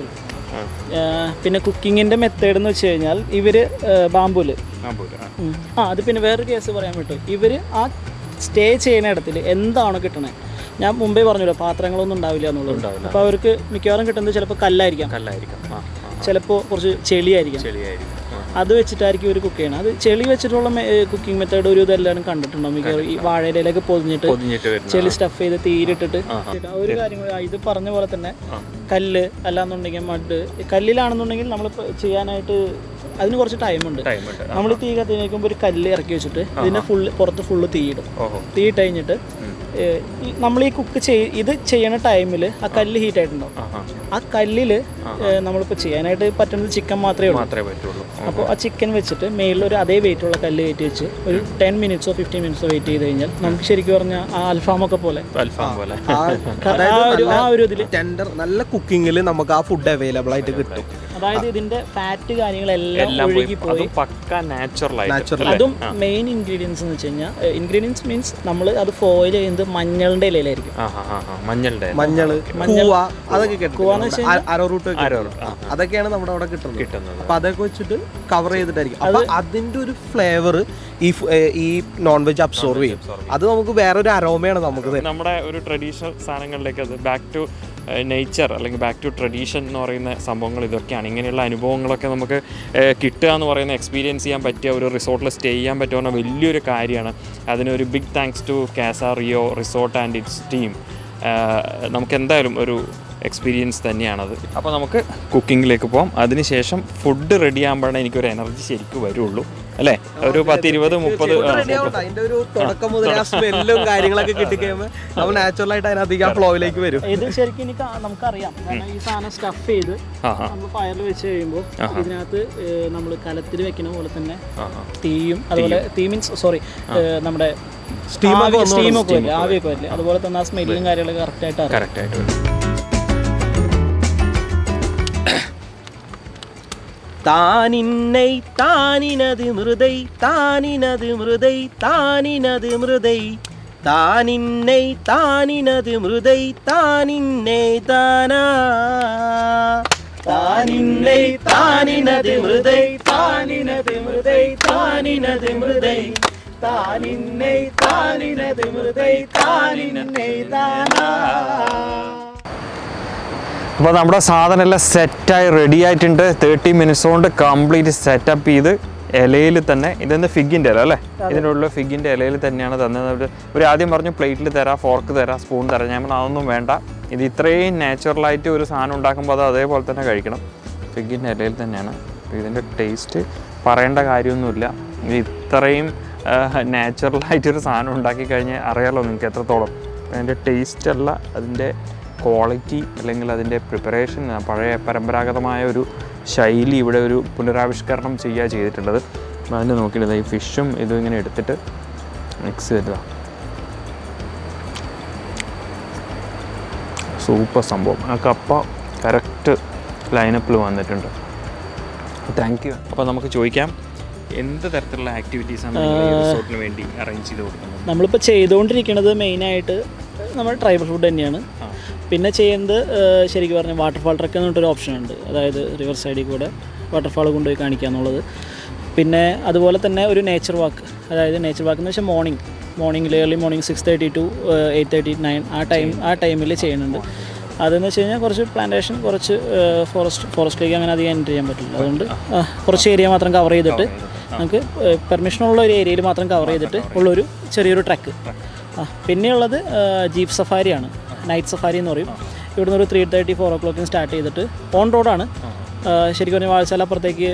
D: പിന്നെ കുക്കിങ്ങിൻ്റെ മെത്തേഡ് എന്ന് വെച്ച് കഴിഞ്ഞാൽ ഇവർ ബാമ്പൂല്
B: ആ പോര്. ആ.
D: ഉം. ആ അത് പിന്നെ വേറൊരു കേസ് പറയാൻ വിട്ടു ഇവർ ആ സ്റ്റേ ചെയ്യുന്ന ഇടത്തിൽ എന്താണോ കിട്ടണേ ഞാൻ മുമ്പേ പറഞ്ഞല്ലോ പാത്രങ്ങളൊന്നും ഉണ്ടാവില്ല എന്നുള്ളത് അപ്പോൾ അവർക്ക് മിക്കവാറും കിട്ടുന്നത് ചിലപ്പോൾ കല്ലായിരിക്കാം
B: കല്ലായിരിക്കാം ആ ആ.
D: ചിലപ്പോൾ കുറച്ച് ചെളിയായിരിക്കാം
B: ചെളിയായിരിക്കും ആ.
D: അത് വെച്ചിട്ടായിരിക്കും ഇവർ കുക്ക് ചെയ്യണം അത് ചെളി വെച്ചിട്ടുള്ള കുക്കിംഗ് മെത്തേഡ് ഒരു ഇതെല്ലാവരും കണ്ടിട്ടുണ്ടോ മിക്കവാറും ഈ വാഴയിലൊക്കെ പൊതിഞ്ഞിട്ട്
B: പൊതിഞ്ഞിട്ട് വരുന്ന
D: ചെളി സ്റ്റഫ് ചെയ്ത് തീരിട്ടിട്ട് ഒരു കാര്യം കൂടി, ആ, ഇത് പറഞ്ഞ പോലെ തന്നെ കല്ല് അല്ലാന്നുണ്ടെങ്കിൽ മഡ് കല്ലിലാണെന്നുണ്ടെങ്കിൽ നമ്മൾ ചെയ്യാനായിട്ട് അതിന് കുറച്ച് ടൈമുണ്ട്
B: ടൈം ഉണ്ട്
D: നമ്മൾ തീ കത്തി വയ്ക്കുമ്പോൾ ഒരു കല്ല് ഇറക്കി വെച്ചിട്ട് ഇതിനെ ഫുള്ള് പുറത്ത് ഫുള്ള് തീയിടും
B: ഓഹോ
D: തീയിട്ട് കഴിഞ്ഞിട്ട് നമ്മൾ ഈ കുക്ക് ചെയ് ഇത് ചെയ്യണ ടൈമിൽ ആ കല്ല് ഹീറ്റ് ആയിട്ടുണ്ടാവും
B: ആ ആ
D: ആ കല്ലിൽ നമ്മളിപ്പോൾ ചെയ്യാനായിട്ട് പറ്റുന്നത് ചിക്കൻ മാത്രമേ ഉള്ളൂ
B: മാത്രമേ പറ്റുള്ളൂ
D: അപ്പോൾ ആ ചിക്കൻ വെച്ചിട്ട് മേളിൽ ഒരു അതേ വെയിറ്റ് ഉള്ള കല്ല് കയറ്റി വെച്ച് ഒരു ടെൻ മിനിറ്റ്സോ ഫിഫ്റ്റീൻ മിനിറ്റ്സോ വെയിറ്റ് ചെയ്ത് കഴിഞ്ഞാൽ നമുക്ക് ശരിക്കും പറഞ്ഞാൽ ആ അൽഫാമൊക്കെ പോലെ
B: അൽഫാം പോലെ
A: ആ
D: ആ ഒരു ആ ഒരു ഇതിൽ
A: ടെൻഡർ നല്ല കുക്കിങ്ങിൽ നമുക്ക് ആ ഫുഡ് അവൈലബിൾ ആയിട്ട് കിട്ടും
D: അതായത് ഇതിന്റെ ഫാറ്റ് കാര്യങ്ങളെല്ലാം
B: എല്ലാം പോയി
D: ഒഴുകി
B: അത്
D: പോയി
B: പക്ക നാച്ചുറൽ ആയിട്ട്
A: Natural.
D: അതും മെയിൻ ഇൻഗ്രീഡിയൻസ് എന്ന് വെച്ച് കഴിഞ്ഞാൽ ഇൻഗ്രീഡിയൻസ് മീൻസ് നമ്മൾ അത് ഫോയിൽ ചെയ്യുന്നത് മഞ്ഞളുടെ ഇലയിലായിരിക്കും
B: ആ ആ ആ മഞ്ഞളുടെ
A: മഞ്ഞള് കൂവ അതൊക്കെ കിട്ടും അരോ റൂട്ട്
B: Arrowroot, ആ,
A: അതൊക്കെയാണ് നമ്മുടെ അവിടെ കിട്ടുന്നത്
B: കിട്ടുന്നത്
A: അപ്പൊ അതൊക്കെ വെച്ചിട്ട് കവർ ചെയ്തിട്ടായിരിക്കും അപ്പൊ അതിന്റെ ഒരു ഫ്ലേവർ ഈ ഫു- ഏ, ഈ നോൺ വെജ് അബ്സോർവ് ചെയ്യും അത് നമുക്ക് വേറൊരു അരോമയാണ് നമുക്ക് തരുന്നത്
B: നമ്മുടെ ഒരു ട്രഡീഷണൽ സാധനങ്ങളിലേക്ക് അത് ബാക്ക് ടു നേച്ചർ അല്ലെങ്കിൽ ബാക്ക് ടു ട്രഡീഷൻ എന്ന് പറയുന്ന സംഭവങ്ങൾ ഇതൊക്കെയാണ് ഇങ്ങനെയുള്ള അനുഭവങ്ങളൊക്കെ നമുക്ക് ഏഹ്, കിട്ടുക എന്ന് പറയുന്ന എക്സ്പീരിയൻസ് ചെയ്യാൻ പറ്റിയ ഒരു റിസോർട്ടിൽ സ്റ്റേ ചെയ്യാൻ പറ്റുക പറഞ്ഞാൽ വലിയൊരു കാര്യമാണ് അതിനൊരു big thanks to Casario resort and it's team നമുക്ക് എന്തായാലും ഒരു എക്സ്പീരിയൻസ് തന്നെയാണത് അപ്പോൾ നമുക്ക് കുക്കിങ്ങിലേക്ക് പോകാം അതിനുശേഷം ഫുഡ് റെഡി ആകുമ്പോഴാണ് എനിക്കൊരു എനർജി ശരിക്കും വരുള്ളൂ അല്ലേ ഒരു പത്ത് ഇരുപത് മുപ്പത് ആ,
A: റെഡി ആവട്ടെ അതിന്റെ ഒരു തുടക്കം മുതൽ ആ സ്മെല്ലും കാര്യങ്ങളൊക്കെ കിട്ടിക്കഴിയുമ്പോൾ നമ്മൾ നാച്ചുറൽ ആയിട്ട് അതിനകത്തേക്ക് ആ ഫ്ലോയിലേക്ക് വരും
D: ഇത് ശരിക്കും എനിക്ക് ആ- നമുക്കറിയാം കാരണം ഈ സാധനം സ്റ്റഫ് ചെയ്ത്
B: ആഹാ.
D: നമ്മൾ ഫയറിൽ വെച്ച് കഴിയുമ്പോൾ ഇതിനകത്ത് നമ്മൾ കലത്തിൽ വെക്കുന്ന പോലെ തന്നെ
B: ആഹാ.
D: തീയും അതുപോലെ തീ മീൻസ് സോറി നമ്മുടെ
A: Steam ഒക്കെ വന്നോളും.
D: സ്റ്റീമൊക്കെ വരില്ലേ ആവിയൊക്കെ വരില്ലേ അതുപോലെ തന്നെ ആ സ്മെല്ലും കാര്യങ്ങളൊക്കെ കറക്റ്റ് ആയിട്ട് അറിയാം
B: കറക്റ്റായിട്ട് വരും
A: താനിന്നൈ താനിനത് മൃദൈ താനിനത് മൃദൈ താനിനത് മൃദൈ താനിന്നൈ താനിനത് മൃദൈ താനിന്നൈ താനാ താനിന്നൈ താനിനത് മൃദൈ താനിനത് മൃദൈ താനിനത് മൃദൈ താനിന്നൈ താനിനത് മൃദൈ താനിന്നൈ താനാ
B: അപ്പോൾ നമ്മുടെ സാധനം എല്ലാം സെറ്റായി റെഡി ആയിട്ടുണ്ട് തേർട്ടി മിനിറ്റ്സ് കൊണ്ട് കംപ്ലീറ്റ് സെറ്റപ്പ് ചെയ്ത് ഇലയിൽ തന്നെ ഇതെന്താ ഫിഗിൻ്റെ ഇല അല്ലേ ഇതിൻ്റെ ഉള്ളിൽ ഫിഗിൻ്റെ ഇലയിൽ തന്നെയാണ് തന്നത് ഒരു- ഒരു ആദ്യം പറഞ്ഞു പ്ലേറ്റിൽ തരാം ഫോർക്ക് തരാം സ്പൂൺ തരാം ഞാൻ പറഞ്ഞു അതൊന്നും വേണ്ട ഇത് ഇത്രയും നാച്ചുറലായിട്ട് ഒരു സാധനം ഉണ്ടാക്കുമ്പോൾ അത് അതേപോലെ തന്നെ കഴിക്കണം ഫിഗിൻ്റെ ഇലയിൽ തന്നെയാണ് അപ്പോൾ ഇതിൻ്റെ ടേസ്റ്റ് പറയേണ്ട കാര്യമൊന്നുമില്ല ഇത് ഇത്രയും നാച്ചുറലായിട്ടൊരു സാധനം ഉണ്ടാക്കി കഴിഞ്ഞാൽ അറിയാലോ നിങ്ങൾക്ക് എത്രത്തോളം അതിൻ്റെ ടേസ്റ്റ് അല്ല അതിൻ്റെ ക്വാളിറ്റി അല്ലെങ്കിൽ അതിൻ്റെ പ്രിപ്പറേഷൻ പഴയ പരമ്പരാഗതമായ ഒരു ശൈലി ഇവിടെ ഒരു പുനരാവിഷ്കരണം ചെയ്യുക ചെയ്തിട്ടുള്ളത് അപ്പോൾ അതിന് നോക്കിയിട്ട് ഈ ഫിഷും ഇതും ഇങ്ങനെ എടുത്തിട്ട് മിക്സ് ചെയ്തതാ സൂപ്പർ സംഭവം ആ കപ്പ കറക്റ്റ് ലൈനപ്പിൽ വന്നിട്ടുണ്ട് താങ്ക് യു അപ്പോൾ നമുക്ക് ചോദിക്കാം എന്ത് തരത്തിലുള്ള ആക്ടിവിറ്റീസാണ് നിങ്ങൾ ഈ റിസോർട്ടിന് വേണ്ടി അറേഞ്ച് ചെയ്ത് കൊടുക്കുന്നത്
D: നമ്മളിപ്പോൾ ചെയ്തുകൊണ്ടിരിക്കുന്നത് മെയിനായിട്ട് നമ്മുടെ ട്രൈബൽ ഫുഡ് തന്നെയാണ് പിന്നെ ചെയ്യുന്നത് ഏഹ്, ശരിക്കും പറഞ്ഞാൽ വാട്ടർഫാൾ ട്രക്ക് എന്ന് പറഞ്ഞിട്ടൊരു ഓപ്ഷൻ ഉണ്ട് അതായത് റിവർ സൈഡിൽ കൂടെ വാട്ടർഫാൾ കൊണ്ടുപോയി കാണിക്കുക എന്നുള്ളത് പിന്നെ അതുപോലെ തന്നെ ഒരു നേച്ചർ വാക്ക് അതായത് നേച്ചർ വാക്ക് എന്ന് വെച്ചാൽ മോർണിംഗ് മോർണിംഗിൽ early morning six thirty to eight thirty nine ആ ടൈം ആ ടൈമിൽ ചെയ്യുന്നുണ്ട് അതെന്ന് വെച്ച് കഴിഞ്ഞാൽ കുറച്ച് പ്ലാന്റേഷൻ കുറച്ച് ഫോറസ്റ്റ് ഫോറസ്റ്റിലേക്ക് അങ്ങനെ അധികം എൻറ്റർ ചെയ്യാൻ പറ്റില്ല അതുകൊണ്ട് ആ, കുറച്ച് ഏരിയ മാത്രം കവർ ചെയ്തിട്ട് നമുക്ക് പെർമിഷനുള്ള ഒരു ഏരിയയിൽ മാത്രം കവർ ചെയ്തിട്ട് ഉള്ളൊരു ചെറിയൊരു ട്രക്ക് ആ പിന്നെയുള്ളത് ജീപ്പ് സഫാരിയാണ് നൈറ്റ് സഫാരി എന്ന് പറയും ഇവിടുന്ന് ഒരു ത്രീ തേർട്ടി ഫോർ ഓ ക്ലോക്കിന് സ്റ്റാർട്ട് ചെയ്തിട്ട് ഓൺ റോഡാണ് ശരിക്കും പറഞ്ഞാൽ വാഴച്ചാല അപ്പുറത്തേക്ക്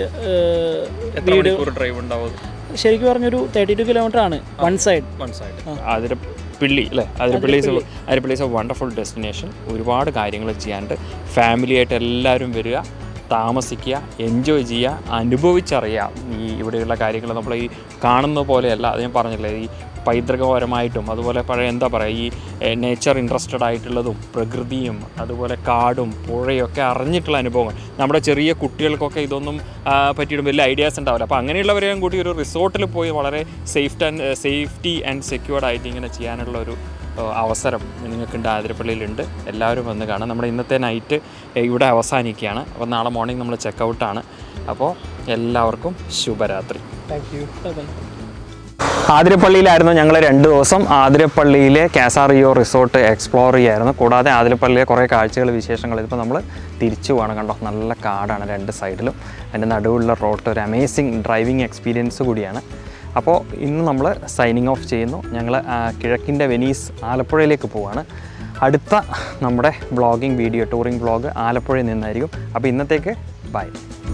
D: വീട്
B: ഡ്രൈവ് ഉണ്ടാവും
D: ശരിക്കും പറഞ്ഞൊരു തേർട്ടി ടു കിലോമീറ്റർ ആണ് വൺ സൈഡ്
B: അതിരപ്പിള്ളി അല്ലേ Athirappilly is Athirappilly is a wonderful destination ഒരുപാട് കാര്യങ്ങൾ ചെയ്യാനുണ്ട് ഫാമിലി ആയിട്ട് എല്ലാവരും വരിക താമസിക്കുക എൻജോയ് ചെയ്യുക അനുഭവിച്ചറിയാം ഈ ഇവിടെയുള്ള കാര്യങ്ങൾ നമ്മൾ ഈ കാണുന്ന പോലെയല്ല അത് ഞാൻ പറഞ്ഞില്ലേ ഈ പൈതൃകപരമായിട്ടും അതുപോലെ പഴയ എന്താ പറയുക ഈ നേച്ചർ ഇൻട്രസ്റ്റഡ് ആയിട്ടുള്ളതും പ്രകൃതിയും അതുപോലെ കാടും പുഴയും ഒക്കെ അറിഞ്ഞിട്ടുള്ള അനുഭവങ്ങൾ നമ്മുടെ ചെറിയ കുട്ടികൾക്കൊക്കെ ഇതൊന്നും ആ, പറ്റിയിട്ട് വലിയ ഐഡിയാസ് ഉണ്ടാവില്ല അപ്പോൾ അങ്ങനെയുള്ളവരെയും കൂടി ഒരു റിസോർട്ടിൽ പോയി വളരെ safe and safety and secured ആയിട്ട് ഇങ്ങനെ ചെയ്യാനുള്ള ഒരു ആ, അവസരം നിങ്ങൾക്കുണ്ട് ആതിരപ്പള്ളിയിലുണ്ട് എല്ലാവരും വന്ന് കാണാം നമ്മുടെ ഇന്നത്തെ നൈറ്റ് ഇവിടെ അവസാനിക്കുകയാണ് അപ്പോൾ നാളെ മോർണിംഗ് നമ്മൾ ചെക്കൗട്ടാണ് അപ്പോൾ എല്ലാവർക്കും ശുഭരാത്രി
A: താങ്ക് യു
D: ബൈ
B: ആതിരപ്പള്ളിയിലായിരുന്നു ഞങ്ങൾ രണ്ട് ദിവസം ആതിരപ്പള്ളിയിലെ കാസാറിയോ റിസോർട്ട് എക്സ്പ്ലോർ ചെയ്യായിരുന്നു കൂടാതെ ആതിരപ്പള്ളിയിലെ കുറേ കാഴ്ചകൾ വിശേഷങ്ങൾ ഇതിപ്പോൾ നമ്മൾ തിരിച്ചു പോകണം കണ്ടോ നല്ല കാടാണ് രണ്ട് സൈഡിലും അതിൻ്റെ നടുവിലുള്ള റോട്ട് ഒരു അമേസിങ് ഡ്രൈവിംഗ് എക്സ്പീരിയൻസ് കൂടിയാണ് അപ്പോൾ ഇന്ന് നമ്മൾ സൈനിങ് ഓഫ് ചെയ്യുന്നു ഞങ്ങൾ കിഴക്കിൻ്റെ വെനീസ് ആലപ്പുഴയിലേക്ക് പോവുകയാണ് അടുത്ത നമ്മുടെ ബ്ലോഗിംഗ് വീഡിയോ ടൂറിംഗ് ബ്ലോഗ് ആലപ്പുഴയിൽ നിന്നായിരിക്കും അപ്പോൾ ഇന്നത്തേക്ക് ബൈ